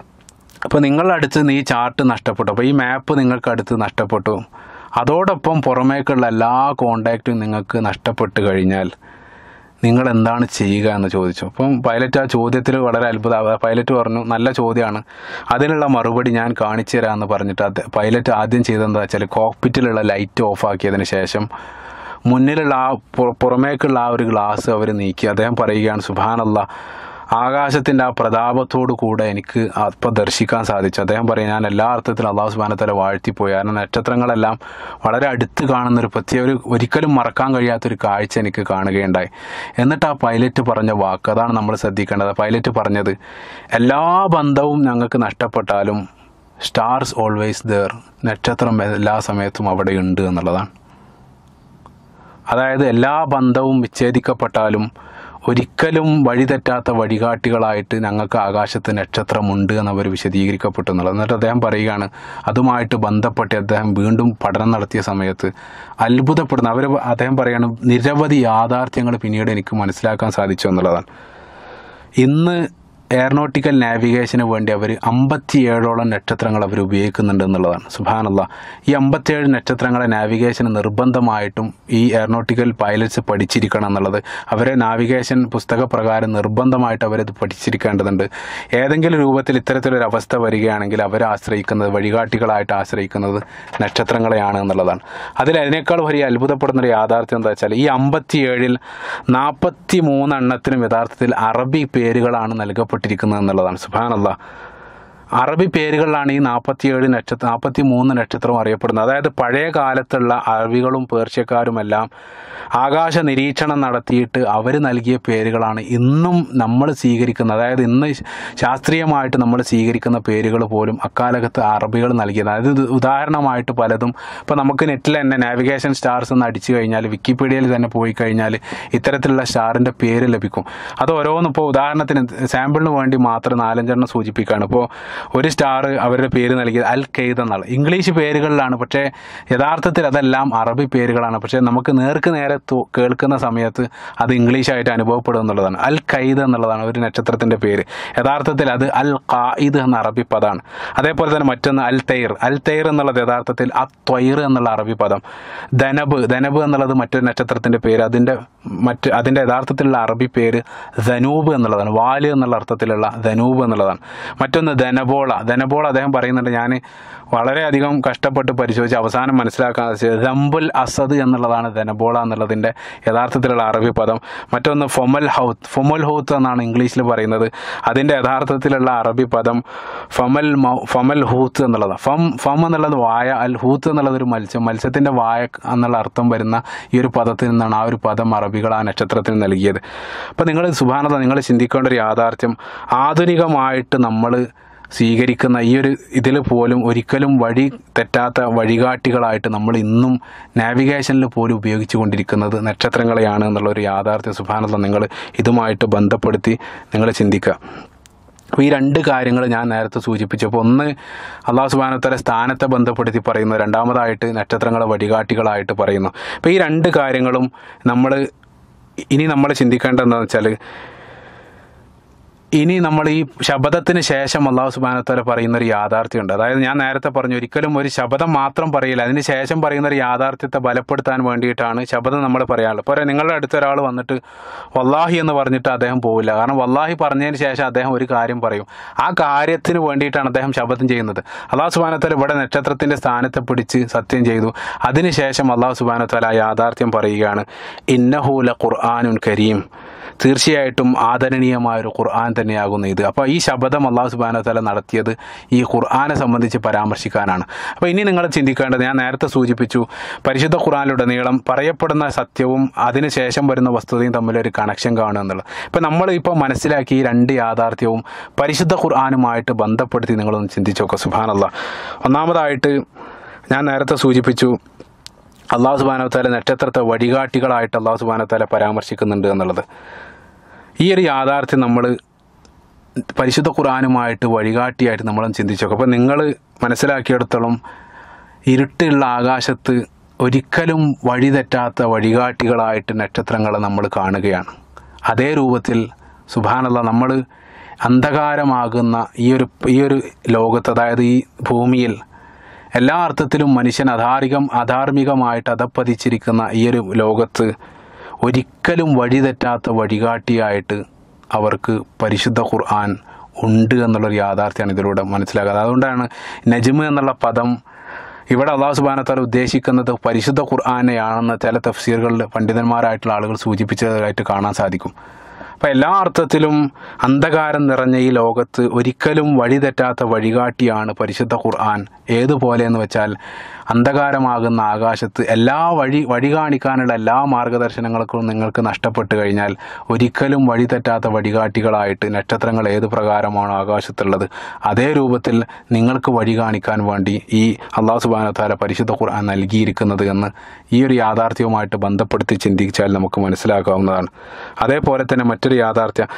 അപ്പോൾ നിങ്ങളുടെ അടുത്ത് നിന്ന് ഈ ചാർട്ട് നഷ്ടപ്പെട്ടു അപ്പോൾ ഈ മാപ്പ് നിങ്ങൾക്ക് അടുത്ത് നഷ്ടപ്പെട്ടു അതോടൊപ്പം പുറമേക്കുള്ള എല്ലാ കോണ്ടാക്റ്റും നിങ്ങൾക്ക് നഷ്ടപ്പെട്ട് കഴിഞ്ഞാൽ നിങ്ങൾ എന്താണ് ചെയ്യുക എന്ന് ചോദിച്ചു അപ്പം പൈലറ്റ് ആ ചോദ്യത്തിൽ വളരെ അത്ഭുത പൈലറ്റ് പറഞ്ഞു നല്ല ചോദ്യമാണ് അതിനുള്ള മറുപടി ഞാൻ കാണിച്ചു തരാമെന്ന് പറഞ്ഞിട്ട് അത് പൈലറ്റ് ആദ്യം ചെയ്തതെന്താ വെച്ചാൽ കോക്പിറ്റിലുള്ള ലൈറ്റ് ഓഫ് ആക്കിയതിന് ശേഷം മുന്നിലുള്ള ആ പു- പുറമേക്കുള്ള ആ ഒരു ഗ്ലാസ് അവർ നീക്കി അദ്ദേഹം പറയുകയാണ് സുബാനല്ല ആകാശത്തിൻ്റെ ആ പ്രതാപത്തോടു കൂടെ എനിക്ക് അപ്പം ദർശിക്കാൻ സാധിച്ചു അദ്ദേഹം പറയും ഞാൻ എല്ലാ അർത്ഥത്തിലും അള്ളാഹു സുബാനത്തല വാഴ്ത്തിപ്പോയി കാരണം നക്ഷത്രങ്ങളെല്ലാം വളരെ അടുത്ത് കാണുന്ന ഒരു പ്രത്യേക ഒരു ഒരിക്കലും മറക്കാൻ കഴിയാത്തൊരു കാഴ്ച എനിക്ക് കാണുകയുണ്ടായി എന്നിട്ട് ആ പൈലറ്റ് പറഞ്ഞ വാക്ക് അതാണ് നമ്മൾ ശ്രദ്ധിക്കേണ്ടത് പൈലറ്റ് പറഞ്ഞത് എല്ലാ ബന്ധവും ഞങ്ങൾക്ക് നഷ്ടപ്പെട്ടാലും സ്റ്റാർസ് ഓൾവേസ് ദർ നക്ഷത്രം എല്ലാ സമയത്തും അവിടെ ഉണ്ട് എന്നുള്ളതാണ് അതായത് എല്ലാ ബന്ധവും വിച്ഛേദിക്കപ്പെട്ടാലും ഒരിക്കലും വഴിതെറ്റാത്ത വഴികാട്ടികളായിട്ട് ഞങ്ങൾക്ക് ആകാശത്ത് നക്ഷത്രമുണ്ട് എന്നവർ വിശദീകരിക്കപ്പെട്ടു എന്നുള്ളത് എന്നിട്ട് അദ്ദേഹം പറയുകയാണ് അതുമായിട്ട് ബന്ധപ്പെട്ട് അദ്ദേഹം വീണ്ടും പഠനം നടത്തിയ സമയത്ത് അത്ഭുതപ്പെടുന്നു അവർ അദ്ദേഹം പറയാണ് നിരവധി യാഥാർത്ഥ്യങ്ങൾ പിന്നീട് എനിക്ക് മനസ്സിലാക്കാൻ സാധിച്ചു എന്നുള്ളതാണ് ഇന്ന് എയറോനോട്ടിക്കൽ നാവിഗേഷന് വേണ്ടി അവർ അമ്പത്തിയേഴോളം നക്ഷത്രങ്ങൾ അവർ ഉപയോഗിക്കുന്നുണ്ട് എന്നുള്ളതാണ് സുബാനല്ല ഈ അമ്പത്തിയേഴ് നക്ഷത്രങ്ങളെ നാവിഗേഷന് നിർബന്ധമായിട്ടും ഈ എയറോനോട്ടിക്കൽ പൈലറ്റ്സ് പഠിച്ചിരിക്കണം എന്നുള്ളത് അവരെ നാവിഗേഷൻ പുസ്തകപ്രകാരം നിർബന്ധമായിട്ട് അവരത് പഠിച്ചിരിക്കേണ്ടതുണ്ട് ഏതെങ്കിലും രൂപത്തിൽ ഇത്തരത്തിലൊരു അവസ്ഥ വരികയാണെങ്കിൽ അവരെ ആശ്രയിക്കുന്നത് വഴികാട്ടികളായിട്ട് ആശ്രയിക്കുന്നത് നക്ഷത്രങ്ങളെയാണ് എന്നുള്ളതാണ് അതിൽ അതിനേക്കാൾ വലിയ അത്ഭുതപ്പെടുന്ന ഒരു യാഥാർത്ഥ്യം എന്താ വെച്ചാൽ ഈ അമ്പത്തിയേഴിൽ നാൽപ്പത്തി മൂന്നെണ്ണത്തിനും യഥാർത്ഥത്തിൽ അറബി പേരുകളാണ് നൽകപ്പെട്ടിരിക്കുന്നത് എന്നുള്ളതാണ് സുബാനല്ല അറബി പേരുകളിലാണ് ഈ നാൽപ്പത്തിയേഴ് നക്ഷത്രം നാൽപ്പത്തി മൂന്ന് നക്ഷത്രം അറിയപ്പെടുന്നത് അതായത് പഴയ കാലത്തുള്ള അറബികളും പേർഷ്യക്കാരുമെല്ലാം ആകാശ നിരീക്ഷണം നടത്തിയിട്ട് അവർ നൽകിയ പേരുകളാണ് ഇന്നും നമ്മൾ സ്വീകരിക്കുന്നത് അതായത് ഇന്ന് ശാസ്ത്രീയമായിട്ട് നമ്മൾ സ്വീകരിക്കുന്ന പേരുകൾ പോലും അക്കാലത്ത് അറബികൾ നൽകിയത് അതായത് ഇത് ഉദാഹരണമായിട്ട് പലതും ഇപ്പോൾ നമുക്ക് നെറ്റിൽ തന്നെ നാവിഗേഷൻ സ്റ്റാർസ് എന്ന് അടിച്ചു കഴിഞ്ഞാൽ വിക്കിപീഡിയയിൽ തന്നെ പോയി കഴിഞ്ഞാൽ ഇത്തരത്തിലുള്ള സ്റ്റാറിൻ്റെ പേര് ലഭിക്കും അത് ഓരോന്നും ഇപ്പോൾ ഉദാഹരണത്തിന് സാമ്പിളിന് വേണ്ടി മാത്രം നാലഞ്ചെണ്ണം സൂചിപ്പിക്കുകയാണ് ഇപ്പോൾ ഒരു സ്റ്റാർ അവരുടെ പേര് നൽകിയത് അൽ ഖെയ്ദ് എന്നാണ് ഇംഗ്ലീഷ് പേരുകളിലാണ് പക്ഷേ യഥാർത്ഥത്തിൽ അതെല്ലാം അറബി പേരുകളാണ് പക്ഷേ നമുക്ക് നേർക്ക് നേരെ തു- കേൾക്കുന്ന സമയത്ത് അത് ഇംഗ്ലീഷായിട്ട് അനുഭവപ്പെടും എന്നുള്ളതാണ് അൽ ഖൈദ് എന്നുള്ളതാണ് ഒരു നക്ഷത്രത്തിൻ്റെ പേര് യഥാർത്ഥത്തിൽ അത് അൽ ഖായിദ് എന്ന അറബി പദമാണ് അതേപോലെ തന്നെ മറ്റൊന്ന് അൽ തൈർ അൽ തൈർ എന്നുള്ളത് യഥാർത്ഥത്തിൽ അ ത്വൈർ എന്നുള്ള അറബി പദം ധനബ് ധനബ് എന്നുള്ളത് മറ്റൊരു നക്ഷത്രത്തിൻ്റെ പേര് അതിൻ്റെ മറ്റ് അതിൻ്റെ യഥാർത്ഥത്തിലുള്ള അറബി പേര് ധനൂബ് എന്നുള്ളതാണ് വാല് എന്നുള്ള അർത്ഥത്തിലുള്ള ധനൂബ് എന്നുള്ളതാണ് മറ്റൊന്ന് ധനബ് ധനബോള ധനബോള അദ്ദേഹം പറയുന്നുണ്ട് ഞാൻ വളരെയധികം കഷ്ടപ്പെട്ട് പരിശോധിച്ച് അവസാനം മനസ്സിലാക്കാൻ സാധിച്ചത് റംബുൽ അസദ് എന്നുള്ളതാണ് ധനബോള എന്നുള്ളതിൻ്റെ യഥാർത്ഥത്തിലുള്ള അറബി പദം മറ്റൊന്ന് ഫൊമൽ ഹൗത്ത് ഫൊമൽ ഹൗത്ത് എന്നാണ് ഇംഗ്ലീഷിൽ പറയുന്നത് അതിൻ്റെ യഥാർത്ഥത്തിലുള്ള അറബി പദം ഫമൽ മൗ ഫമൽ ഹൂത്ത് എന്നുള്ളതാണ് ഫം ഫം എന്നുള്ളത് വായ അൽ ഹൂത്ത് എന്നുള്ളത് ഒരു മത്സ്യം മത്സ്യത്തിൻ്റെ വായ എന്നുള്ള അർത്ഥം വരുന്ന ഈ ഒരു പദത്തിൽ നിന്നാണ് ആ ഒരു പദം അറബികൾ ആ നക്ഷത്രത്തിന് നൽകിയത് അപ്പോൾ നിങ്ങൾ സുഭാനത നിങ്ങൾ ചിന്തിക്കേണ്ട ഒരു യാഥാർത്ഥ്യം ആധുനികമായിട്ട് നമ്മൾ സ്വീകരിക്കുന്ന ഈ ഒരു ഇതിൽ പോലും ഒരിക്കലും വഴി തെറ്റാത്ത വഴികാട്ടികളായിട്ട് നമ്മൾ ഇന്നും നാവിഗേഷനിൽ പോലും ഉപയോഗിച്ചു കൊണ്ടിരിക്കുന്നത് നക്ഷത്രങ്ങളെയാണ് എന്നുള്ളൊരു യാഥാർത്ഥ്യം സുഭാനത നിങ്ങൾ ഇതുമായിട്ട് ബന്ധപ്പെടുത്തി നിങ്ങൾ ചിന്തിക്കുക അപ്പോൾ ഈ രണ്ട് കാര്യങ്ങൾ ഞാൻ നേരത്തെ സൂചിപ്പിച്ചപ്പോൾ ഒന്ന് അള്ളാഹു സുബാനത്തല സ്ഥാനത്തെ ബന്ധപ്പെടുത്തി പറയുന്നു രണ്ടാമതായിട്ട് നക്ഷത്രങ്ങളെ വഴികാട്ടികളായിട്ട് പറയുന്നു അപ്പോൾ ഈ രണ്ട് കാര്യങ്ങളും നമ്മൾ ഇനി നമ്മൾ ചിന്തിക്കേണ്ടത് എന്താണെന്ന് വെച്ചാൽ ഇനി നമ്മൾ ഈ ശബദത്തിന് ശേഷം അള്ളാഹു സുബാനത്തോല പറയുന്ന ഒരു യാഥാർത്ഥ്യമുണ്ട് അതായത് ഞാൻ നേരത്തെ പറഞ്ഞു ഒരിക്കലും ഒരു ശബദം മാത്രം പറയില്ല അതിന് ശേഷം പറയുന്ന ഒരു യാഥാർത്ഥ്യത്തെ ബലപ്പെടുത്താൻ വേണ്ടിയിട്ടാണ് ശബദം നമ്മൾ പറയാനുള്ളത് ഇപ്പോൾ നിങ്ങളുടെ അടുത്ത ഒരാൾ വന്നിട്ട് വല്ലാഹി എന്ന് പറഞ്ഞിട്ട് അദ്ദേഹം പോവില്ല കാരണം വല്ലാഹി പറഞ്ഞതിന് ശേഷം അദ്ദേഹം ഒരു കാര്യം പറയും ആ കാര്യത്തിന് വേണ്ടിയിട്ടാണ് അദ്ദേഹം ശബദം ചെയ്യുന്നത് അള്ളാഹു സുബാനത്തോല ഇവിടെ നക്ഷത്രത്തിൻ്റെ സ്ഥാനത്തെ പിടിച്ച് സത്യം ചെയ്തു അതിനുശേഷം അള്ളാഹു സുബാനത്തോല ആ യാഥാർത്ഥ്യം പറയുകയാണ് ഇന്നഹൂല ഖുർആാനുൻ കരീം തീർച്ചയായിട്ടും ആദരണീയമായ ഒരു ഖുർആൻ തന്നെയാകുന്നു ഇത് അപ്പോൾ ഈ ശബ്ദം അള്ളാഹു സുബാന തല നടത്തിയത് ഈ ഖുർആനെ സംബന്ധിച്ച് പരാമർശിക്കാനാണ് അപ്പോൾ ഇനി നിങ്ങൾ ചിന്തിക്കേണ്ടത് ഞാൻ നേരത്തെ സൂചിപ്പിച്ചു പരിശുദ്ധ ഖുർആനിലുടനീളം പറയപ്പെടുന്ന സത്യവും അതിനുശേഷം വരുന്ന വസ്തുതയും തമ്മിലൊരു കണക്ഷൻ കാണുക എന്നുള്ളത് ഇപ്പോൾ നമ്മൾ ഇപ്പോൾ മനസ്സിലാക്കി ഈ രണ്ട് യാഥാർത്ഥ്യവും പരിശുദ്ധ ഖുർആനുമായിട്ട് ബന്ധപ്പെടുത്തി നിങ്ങളൊന്ന് ചിന്തിച്ചു നോക്കുക സുബാനല്ല ഒന്നാമതായിട്ട് ഞാൻ നേരത്തെ സൂചിപ്പിച്ചു അള്ളാഹു സുബാനവത്താല നക്ഷത്രത്തെ വഴികാട്ടികളായിട്ട് അള്ളാഹു സുബാനവത്താല പരാമർശിക്കുന്നുണ്ട് എന്നുള്ളത് ഈ ഒരു യാഥാർത്ഥ്യം നമ്മൾ പരിശുദ്ധ ഖുർആാനുമായിട്ട് വഴികാട്ടിയായിട്ട് നമ്മളൊന്ന് ചിന്തിച്ചു നോക്കും അപ്പോൾ നിങ്ങൾ മനസ്സിലാക്കിയെടുത്തോളം ഇരുട്ടുള്ള ആകാശത്ത് ഒരിക്കലും വഴിതെറ്റാത്ത വഴികാട്ടികളായിട്ട് നക്ഷത്രങ്ങളെ നമ്മൾ കാണുകയാണ് അതേ രൂപത്തിൽ സുബാനല്ല നമ്മൾ അന്ധകാരമാകുന്ന ഈ ഒരു ഈ ഒരു ലോകത്ത് അതായത് ഈ ഭൂമിയിൽ എല്ലാ അർത്ഥത്തിലും മനുഷ്യൻ അധാരികം അധാർമികമായിട്ട് അധപ്പതിച്ചിരിക്കുന്ന ഈ ഒരു ലോകത്ത് ഒരിക്കലും വഴിതെറ്റാത്ത വഴികാട്ടിയായിട്ട് അവർക്ക് പരിശുദ്ധ ഖുർആൻ ഉണ്ട് എന്നുള്ളൊരു യാഥാർത്ഥ്യമാണ് ഇതിലൂടെ മനസ്സിലാക്കുന്നത് അതുകൊണ്ടാണ് നജ്മ് എന്നുള്ള പദം ഇവിടെ അള്ളാഹു സുബാനത്താൽ ഉദ്ദേശിക്കുന്നത് പരിശുദ്ധ ഖുർആാനെയാണെന്ന് ചില തഫ്സീറുകളിൽ പണ്ഡിതന്മാരായിട്ടുള്ള ആളുകൾ സൂചിപ്പിച്ചതായിട്ട് കാണാൻ സാധിക്കും അപ്പം എല്ലാ അർത്ഥത്തിലും അന്ധകാരം നിറഞ്ഞ ഈ ലോകത്ത് ഒരിക്കലും വഴിതെറ്റാത്ത വഴികാട്ടിയാണ് പരിശുദ്ധ ഖുർആൻ ഏതുപോലെ എന്ന് വെച്ചാൽ അന്ധകാരമാകുന്ന ആകാശത്ത് എല്ലാ വഴി വഴി കാണിക്കാനുള്ള എല്ലാ മാർഗദർശനങ്ങൾക്കും നിങ്ങൾക്ക് നഷ്ടപ്പെട്ടു കഴിഞ്ഞാൽ ഒരിക്കലും വഴിതെറ്റാത്ത വഴികാട്ടികളായിട്ട് നക്ഷത്രങ്ങൾ ഏത് പ്രകാരമാണോ ആകാശത്തുള്ളത് അതേ രൂപത്തിൽ നിങ്ങൾക്ക് വഴി കാണിക്കാൻ വേണ്ടി ഈ അള്ളാഹു സുബാനത്താല പരിശുദ്ധ ഖുർആൻ നൽകിയിരിക്കുന്നത് എന്ന് ഈ ഒരു യാഥാർത്ഥ്യവുമായിട്ട് ബന്ധപ്പെടുത്തി ചിന്തിച്ചാൽ നമുക്ക് മനസ്സിലാക്കാവുന്നതാണ് അതേപോലെ തന്നെ മറ്റൊരു യാഥാർത്ഥ്യം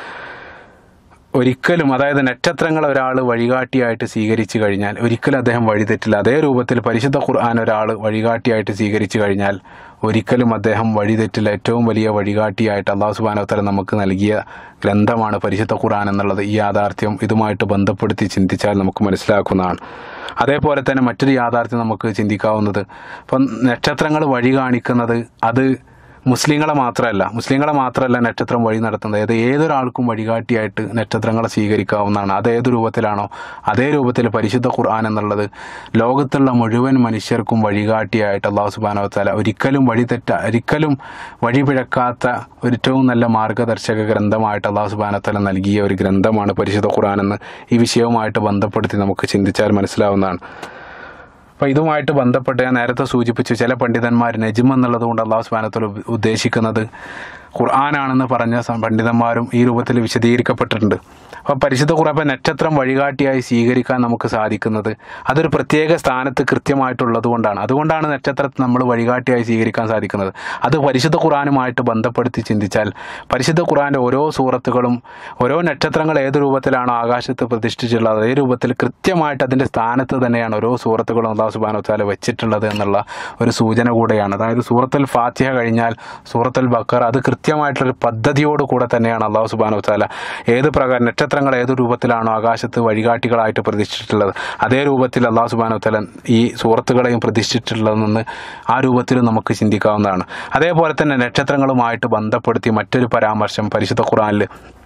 ഒരിക്കലും അതായത് നക്ഷത്രങ്ങൾ ഒരാൾ വഴികാട്ടിയായിട്ട് സ്വീകരിച്ചു കഴിഞ്ഞാൽ ഒരിക്കലും അദ്ദേഹം വഴിതെറ്റില്ല അതേ രൂപത്തിൽ പരിശുദ്ധ ഖുർആൻ ഒരാൾ വഴികാട്ടിയായിട്ട് സ്വീകരിച്ചു കഴിഞ്ഞാൽ ഒരിക്കലും അദ്ദേഹം വഴിതെറ്റില്ല ഏറ്റവും വലിയ വഴികാട്ടിയായിട്ട് അള്ളാഹു സുബാനോത്തരം നമുക്ക് നൽകിയ ഗ്രന്ഥമാണ് പരിശുദ്ധ ഖുർആൻ എന്നുള്ളത് ഈ യാഥാർത്ഥ്യം ഇതുമായിട്ട് ബന്ധപ്പെടുത്തി ചിന്തിച്ചാൽ നമുക്ക് മനസ്സിലാക്കുന്നതാണ് അതേപോലെ തന്നെ മറ്റൊരു യാഥാർത്ഥ്യം നമുക്ക് ചിന്തിക്കാവുന്നത് ഇപ്പം നക്ഷത്രങ്ങൾ വഴി കാണിക്കുന്നത് അത് മുസ്ലിങ്ങളെ മാത്രമല്ല മുസ്ലിങ്ങളെ മാത്രമല്ല നക്ഷത്രം വഴി നടത്തുന്നത് ഏത് ഏതൊരാൾക്കും വഴികാട്ടിയായിട്ട് നക്ഷത്രങ്ങളെ സ്വീകരിക്കാവുന്നതാണ് അത് ഏത് രൂപത്തിലാണോ അതേ രൂപത്തിൽ പരിശുദ്ധ ഖുർആൻ എന്നുള്ളത് ലോകത്തുള്ള മുഴുവൻ മനുഷ്യർക്കും വഴികാട്ടിയായിട്ട് അള്ളാഹു സുബാനവത്താല ഒരിക്കലും വഴി തെറ്റ ഒരിക്കലും വഴി പിഴക്കാത്ത ഏറ്റവും നല്ല മാർഗദർശക ഗ്രന്ഥമായിട്ട് അള്ളാഹു സുബാനവത്താല നൽകിയ ഒരു ഗ്രന്ഥമാണ് പരിശുദ്ധ ഖുർആൻ എന്ന് ഈ വിഷയവുമായിട്ട് ബന്ധപ്പെടുത്തി നമുക്ക് ചിന്തിച്ചാൽ മനസ്സിലാവുന്നതാണ് അപ്പോൾ ഇതുമായിട്ട് ബന്ധപ്പെട്ട് ഞാൻ നേരത്തെ സൂചിപ്പിച്ചു ചില പണ്ഡിതന്മാർ നജ്മ എന്നുള്ളത് കൊണ്ട് അള്ളാഹു സ്മാനത്തിൽ ഉദ്ദേശിക്കുന്നത് ഖുർആനാണെന്ന് പറഞ്ഞ സം- പണ്ഡിതന്മാരും ഈ രൂപത്തിൽ വിശദീകരിക്കപ്പെട്ടിട്ടുണ്ട് അപ്പോൾ പരിശുദ്ധ ഖുർആൻ ഇപ്പം നക്ഷത്രം വഴികാട്ടിയായി സ്വീകരിക്കാൻ നമുക്ക് സാധിക്കുന്നത് അതൊരു പ്രത്യേക സ്ഥാനത്ത് കൃത്യമായിട്ടുള്ളത് കൊണ്ടാണ് അതുകൊണ്ടാണ് നക്ഷത്രത്തെ നമ്മൾ വഴികാട്ടിയായി സ്വീകരിക്കാൻ സാധിക്കുന്നത് അത് പരിശുദ്ധ ഖുർആനുമായിട്ട് ബന്ധപ്പെടുത്തി ചിന്തിച്ചാൽ പരിശുദ്ധ ഖുർആൻ്റെ ഓരോ സൂറത്തുകളും ഓരോ നക്ഷത്രങ്ങൾ ഏത് രൂപത്തിലാണോ ആകാശത്ത് പ്രതിഷ്ഠിച്ചിട്ടുള്ളത് അതേ രൂപത്തിൽ കൃത്യമായിട്ട് അതിൻ്റെ സ്ഥാനത്ത് തന്നെയാണ് ഓരോ സൂറത്തുകളും അള്ളാഹു സുബാനു താല വെച്ചിട്ടുള്ളത് എന്നുള്ള ഒരു സൂചന കൂടെയാണ് അതായത് സൂറത്തുൽ ഫാത്തിഹ കഴിഞ്ഞാൽ സൂറത്തുൽ ബക്കർ അത് കൃത്യമായിട്ടുള്ളൊരു പദ്ധതിയോട് കൂടെ തന്നെയാണ് അള്ളാഹു സുബാനു താല ഏത് പ്രകാരം നക്ഷത്രങ്ങൾ ഏത് രൂപത്തിലാണോ ആകാശത്ത് വഴികാട്ടികളായിട്ട് പ്രതിഷ്ഠിച്ചിട്ടുള്ളത് അതേ രൂപത്തിൽ അള്ളാഹു സുബാനു താല ഈ സൂറത്തുകളെയും പ്രതിഷ്ഠിച്ചിട്ടുള്ളതെന്ന് ആ രൂപത്തിൽ നമുക്ക് ചിന്തിക്കാവുന്നതാണ് അതേപോലെ തന്നെ നക്ഷത്രങ്ങളുമായിട്ട് ബന്ധപ്പെടുത്തി മറ്റൊരു പരാമർശം പരിശുദ്ധ ഖുറാനിൽ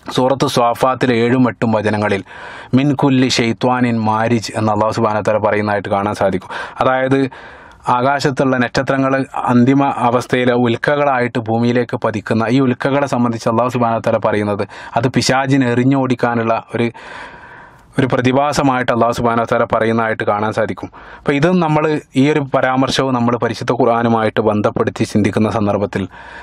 സൂറത്ത് സ്വാഫാത്തിലെ ഏഴും എട്ടും വചനങ്ങളിൽ മിൻ കുല്ലി ഷെയ്ത്വാനിൻ മാരിജ് എന്ന് അള്ളാഹു സുബാനത്തല പറയുന്നതായിട്ട് കാണാൻ സാധിക്കും അതായത് ആകാശത്തുള്ള നക്ഷത്രങ്ങൾ അന്തിമ അവസ്ഥയിൽ ഉൽക്കകളായിട്ട് ഭൂമിയിലേക്ക് പതിക്കുന്ന ഈ ഉൽക്കകളെ സംബന്ധിച്ച് അള്ളാഹു സുബാനത്തല പറയുന്നത് അത് പിശാചിന് എറിഞ്ഞോടിക്കാനുള്ള ഒരു ഒരു പ്രതിഭാസമായിട്ട് അള്ളാഹു സുബാന താല പറയുന്നതായിട്ട് കാണാൻ സാധിക്കും അപ്പോൾ ഇതും നമ്മൾ ഈ ഒരു പരാമർശവും നമ്മൾ പരിശുദ്ധ ഖുർആാനുമായിട്ട് ബന്ധപ്പെടുത്തി ചിന്തിക്കുന്ന സന്ദർഭത്തിൽ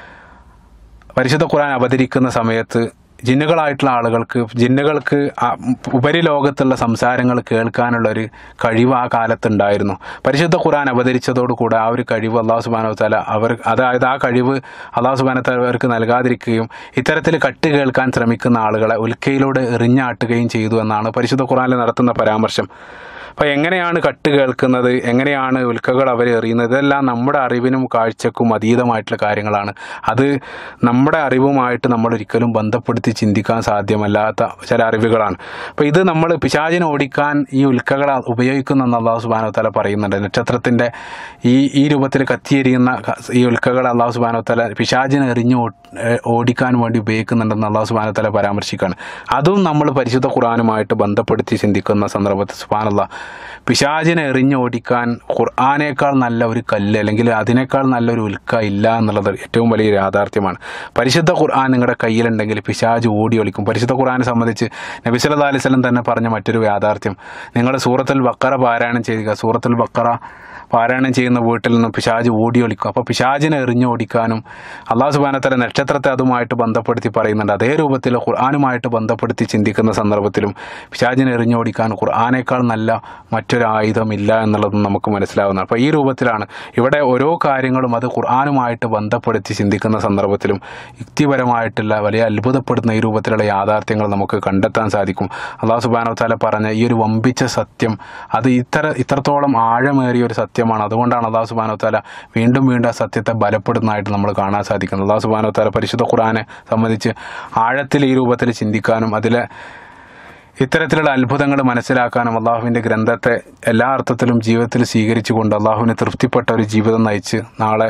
പരിശുദ്ധ ഖുർആൻ അവതരിക്കുന്ന സമയത്ത് ജിന്നുകളായിട്ടുള്ള ആളുകൾക്ക് ജിന്നുകൾക്ക് ആ ഉപരിലോകത്തുള്ള സംസാരങ്ങൾ കേൾക്കാനുള്ള ഒരു കഴിവ് ആ കാലത്തുണ്ടായിരുന്നു പരിശുദ്ധ ഖുർആൻ അവതരിച്ചതോടുകൂടെ ആ ഒരു കഴിവ് അള്ളാഹു സുബാനോ താല അവർ അതായത് ആ കഴിവ് അള്ളാഹു സുബാന താല അവർക്ക് നൽകാതിരിക്കുകയും ഇത്തരത്തിൽ കട്ട് കേൾക്കാൻ ശ്രമിക്കുന്ന ആളുകളെ ഉൽക്കയിലൂടെ എറിഞ്ഞാട്ടുകയും ചെയ്തു എന്നാണ് പരിശുദ്ധ ഖുർആനിൽ നടത്തുന്ന പരാമർശം അപ്പോൾ എങ്ങനെയാണ് കട്ട് കേൾക്കുന്നത് എങ്ങനെയാണ് ഉൽക്കകൾ അവർ എറിയുന്നത് ഇതെല്ലാം നമ്മുടെ അറിവിനും കാഴ്ചക്കും അതീതമായിട്ടുള്ള കാര്യങ്ങളാണ് അത് നമ്മുടെ അറിവുമായിട്ട് നമ്മൾ ഒരിക്കലും ബന്ധപ്പെടുത്തി ചിന്തിക്കാൻ സാധ്യമല്ലാത്ത ചില അറിവുകളാണ് അപ്പോൾ ഇത് നമ്മൾ പിശാചിനെ ഓടിക്കാൻ ഈ ഉൽക്കകൾ ഉപയോഗിക്കുന്നെന്ന് അള്ളാഹു സുബാനോ തല പറയുന്നുണ്ട് നക്ഷത്രത്തിൻ്റെ ഈ ഈ രൂപത്തിൽ കത്തിയെരിയുന്ന ക- ഈ ഉൽക്കകൾ അള്ളാഹു സുബാനോ തല പിശാചിനെ എറിഞ്ഞ് ഓ- ഏഹ് ഓടിക്കാൻ വേണ്ടി ഉപയോഗിക്കുന്നുണ്ടെന്ന് അള്ളാഹു സുബാനോ തല പരാമർശിക്കുകയാണ് അതും നമ്മൾ പരിശുദ്ധ ഖുർആാനുമായിട്ട് ബന്ധപ്പെടുത്തി ചിന്തിക്കുന്ന സന്ദർഭത്തിൽ സുബാനുള്ള പിശാചിനെ എറിഞ്ഞ് ഓടിക്കാൻ ഖുർആാനേക്കാൾ നല്ല ഒരു കല്ല് അല്ലെങ്കിൽ അതിനേക്കാൾ നല്ലൊരു ഉൽക്ക ഇല്ല എന്നുള്ളത് ഏറ്റവും വലിയ യാഥാർത്ഥ്യമാണ് പരിശുദ്ധ ഖുർആൻ നിങ്ങളുടെ കയ്യിലുണ്ടെങ്കിൽ പിശാജ് ഓടി ഒളിക്കും പരിശുദ്ധ ഖുർആനെ സംബന്ധിച്ച് നബി സല്ലല്ലാഹു അലൈഹി വസല്ലം തന്നെ പറഞ്ഞ മറ്റൊരു യാഥാർത്ഥ്യം നിങ്ങൾ സൂറത്തുൽ ബക്കറ പാരായണം ചെയ്യുക സൂറത്തുൽ ബക്കറ പാരായണം ചെയ്യുന്ന വീട്ടിൽ നിന്ന് പിശാജ് ഓടി ഒളിക്കും അപ്പോൾ പിശാജിനെ എറിഞ്ഞ് ഓടിക്കാനും അള്ളാഹു സുബാനത്തല നക്ഷത്രത്തെ അതുമായിട്ട് ബന്ധപ്പെടുത്തി പറയുന്നുണ്ട് അതേ രൂപത്തിൽ ഖുർആാനുമായിട്ട് ബന്ധപ്പെടുത്തി ചിന്തിക്കുന്ന സന്ദർഭത്തിലും പിശാജിനെ എറിഞ്ഞോടിക്കാൻ ഖുർആാനേക്കാൾ നല്ല മറ്റൊരു ആയുധമില്ല എന്നുള്ളതും നമുക്ക് മനസ്സിലാവുന്നതാണ് അപ്പോൾ ഈ രൂപത്തിലാണ് ഇവിടെ ഓരോ കാര്യങ്ങളും അത് ഖുർആാനുമായിട്ട് ബന്ധപ്പെടുത്തി ചിന്തിക്കുന്ന സന്ദർഭത്തിലും യുക്തിപരമായിട്ടുള്ള വലിയ അത്ഭുതപ്പെടുന്ന ഈ രൂപത്തിലുള്ള യാഥാർത്ഥ്യങ്ങൾ നമുക്ക് കണ്ടെത്താൻ സാധിക്കും അള്ളാഹു സുബാനോ താല പറഞ്ഞ ഈ ഒരു വമ്പിച്ച സത്യം അത് ഇത്തര ഇത്രത്തോളം ആഴമേറിയ ഒരു സത്യമാണ് അതുകൊണ്ടാണ് അള്ളാഹു സുബാനോ താല വീണ്ടും വീണ്ടും ആ സത്യത്തെ ബലപ്പെടുന്നതായിട്ട് നമ്മൾ കാണാൻ സാധിക്കുന്നത് അള്ളാഹു സുബാനോ താല പരിശുദ്ധ ഖുർആനെ സംബന്ധിച്ച് ആഴത്തിൽ ഈ രൂപത്തിൽ ചിന്തിക്കാനും അതിലെ ഇത്തരത്തിലുള്ള അത്ഭുതങ്ങൾ മനസ്സിലാക്കാനും അള്ളാഹുവിൻ്റെ ഗ്രന്ഥത്തെ എല്ലാ അർത്ഥത്തിലും ജീവിതത്തിൽ സ്വീകരിച്ചുകൊണ്ട് അള്ളാഹുവിന് തൃപ്തിപ്പെട്ട ഒരു ജീവിതം നയിച്ച് നാളെ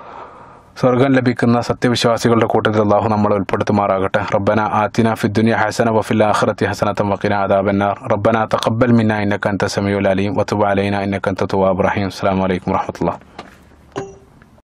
സ്വർഗം ലഭിക്കുന്ന സത്യവിശ്വാസികളുടെ കൂട്ടത്തിൽ അള്ളാഹു നമ്മളെ ഉൾപ്പെടുത്തുമാറാകട്ടെ റബ്ബന ആത്തിന ഫിദ്ദുനിയ ഹസന വഫിൽ ആഖിറത്തി ഹസനത്തം വഖിന അദാബന്നാർ റബ്ബന തഖബ്ബൽ മിന്ന ഇന്നക അൻത സമീഉൽ അലീം വതുബ് അലൈന ഇന്നക അൻത തവ്വാബുർ റഹീം അസ്സലാമു അലൈക്കും വറഹ്മത്തുള്ളാഹി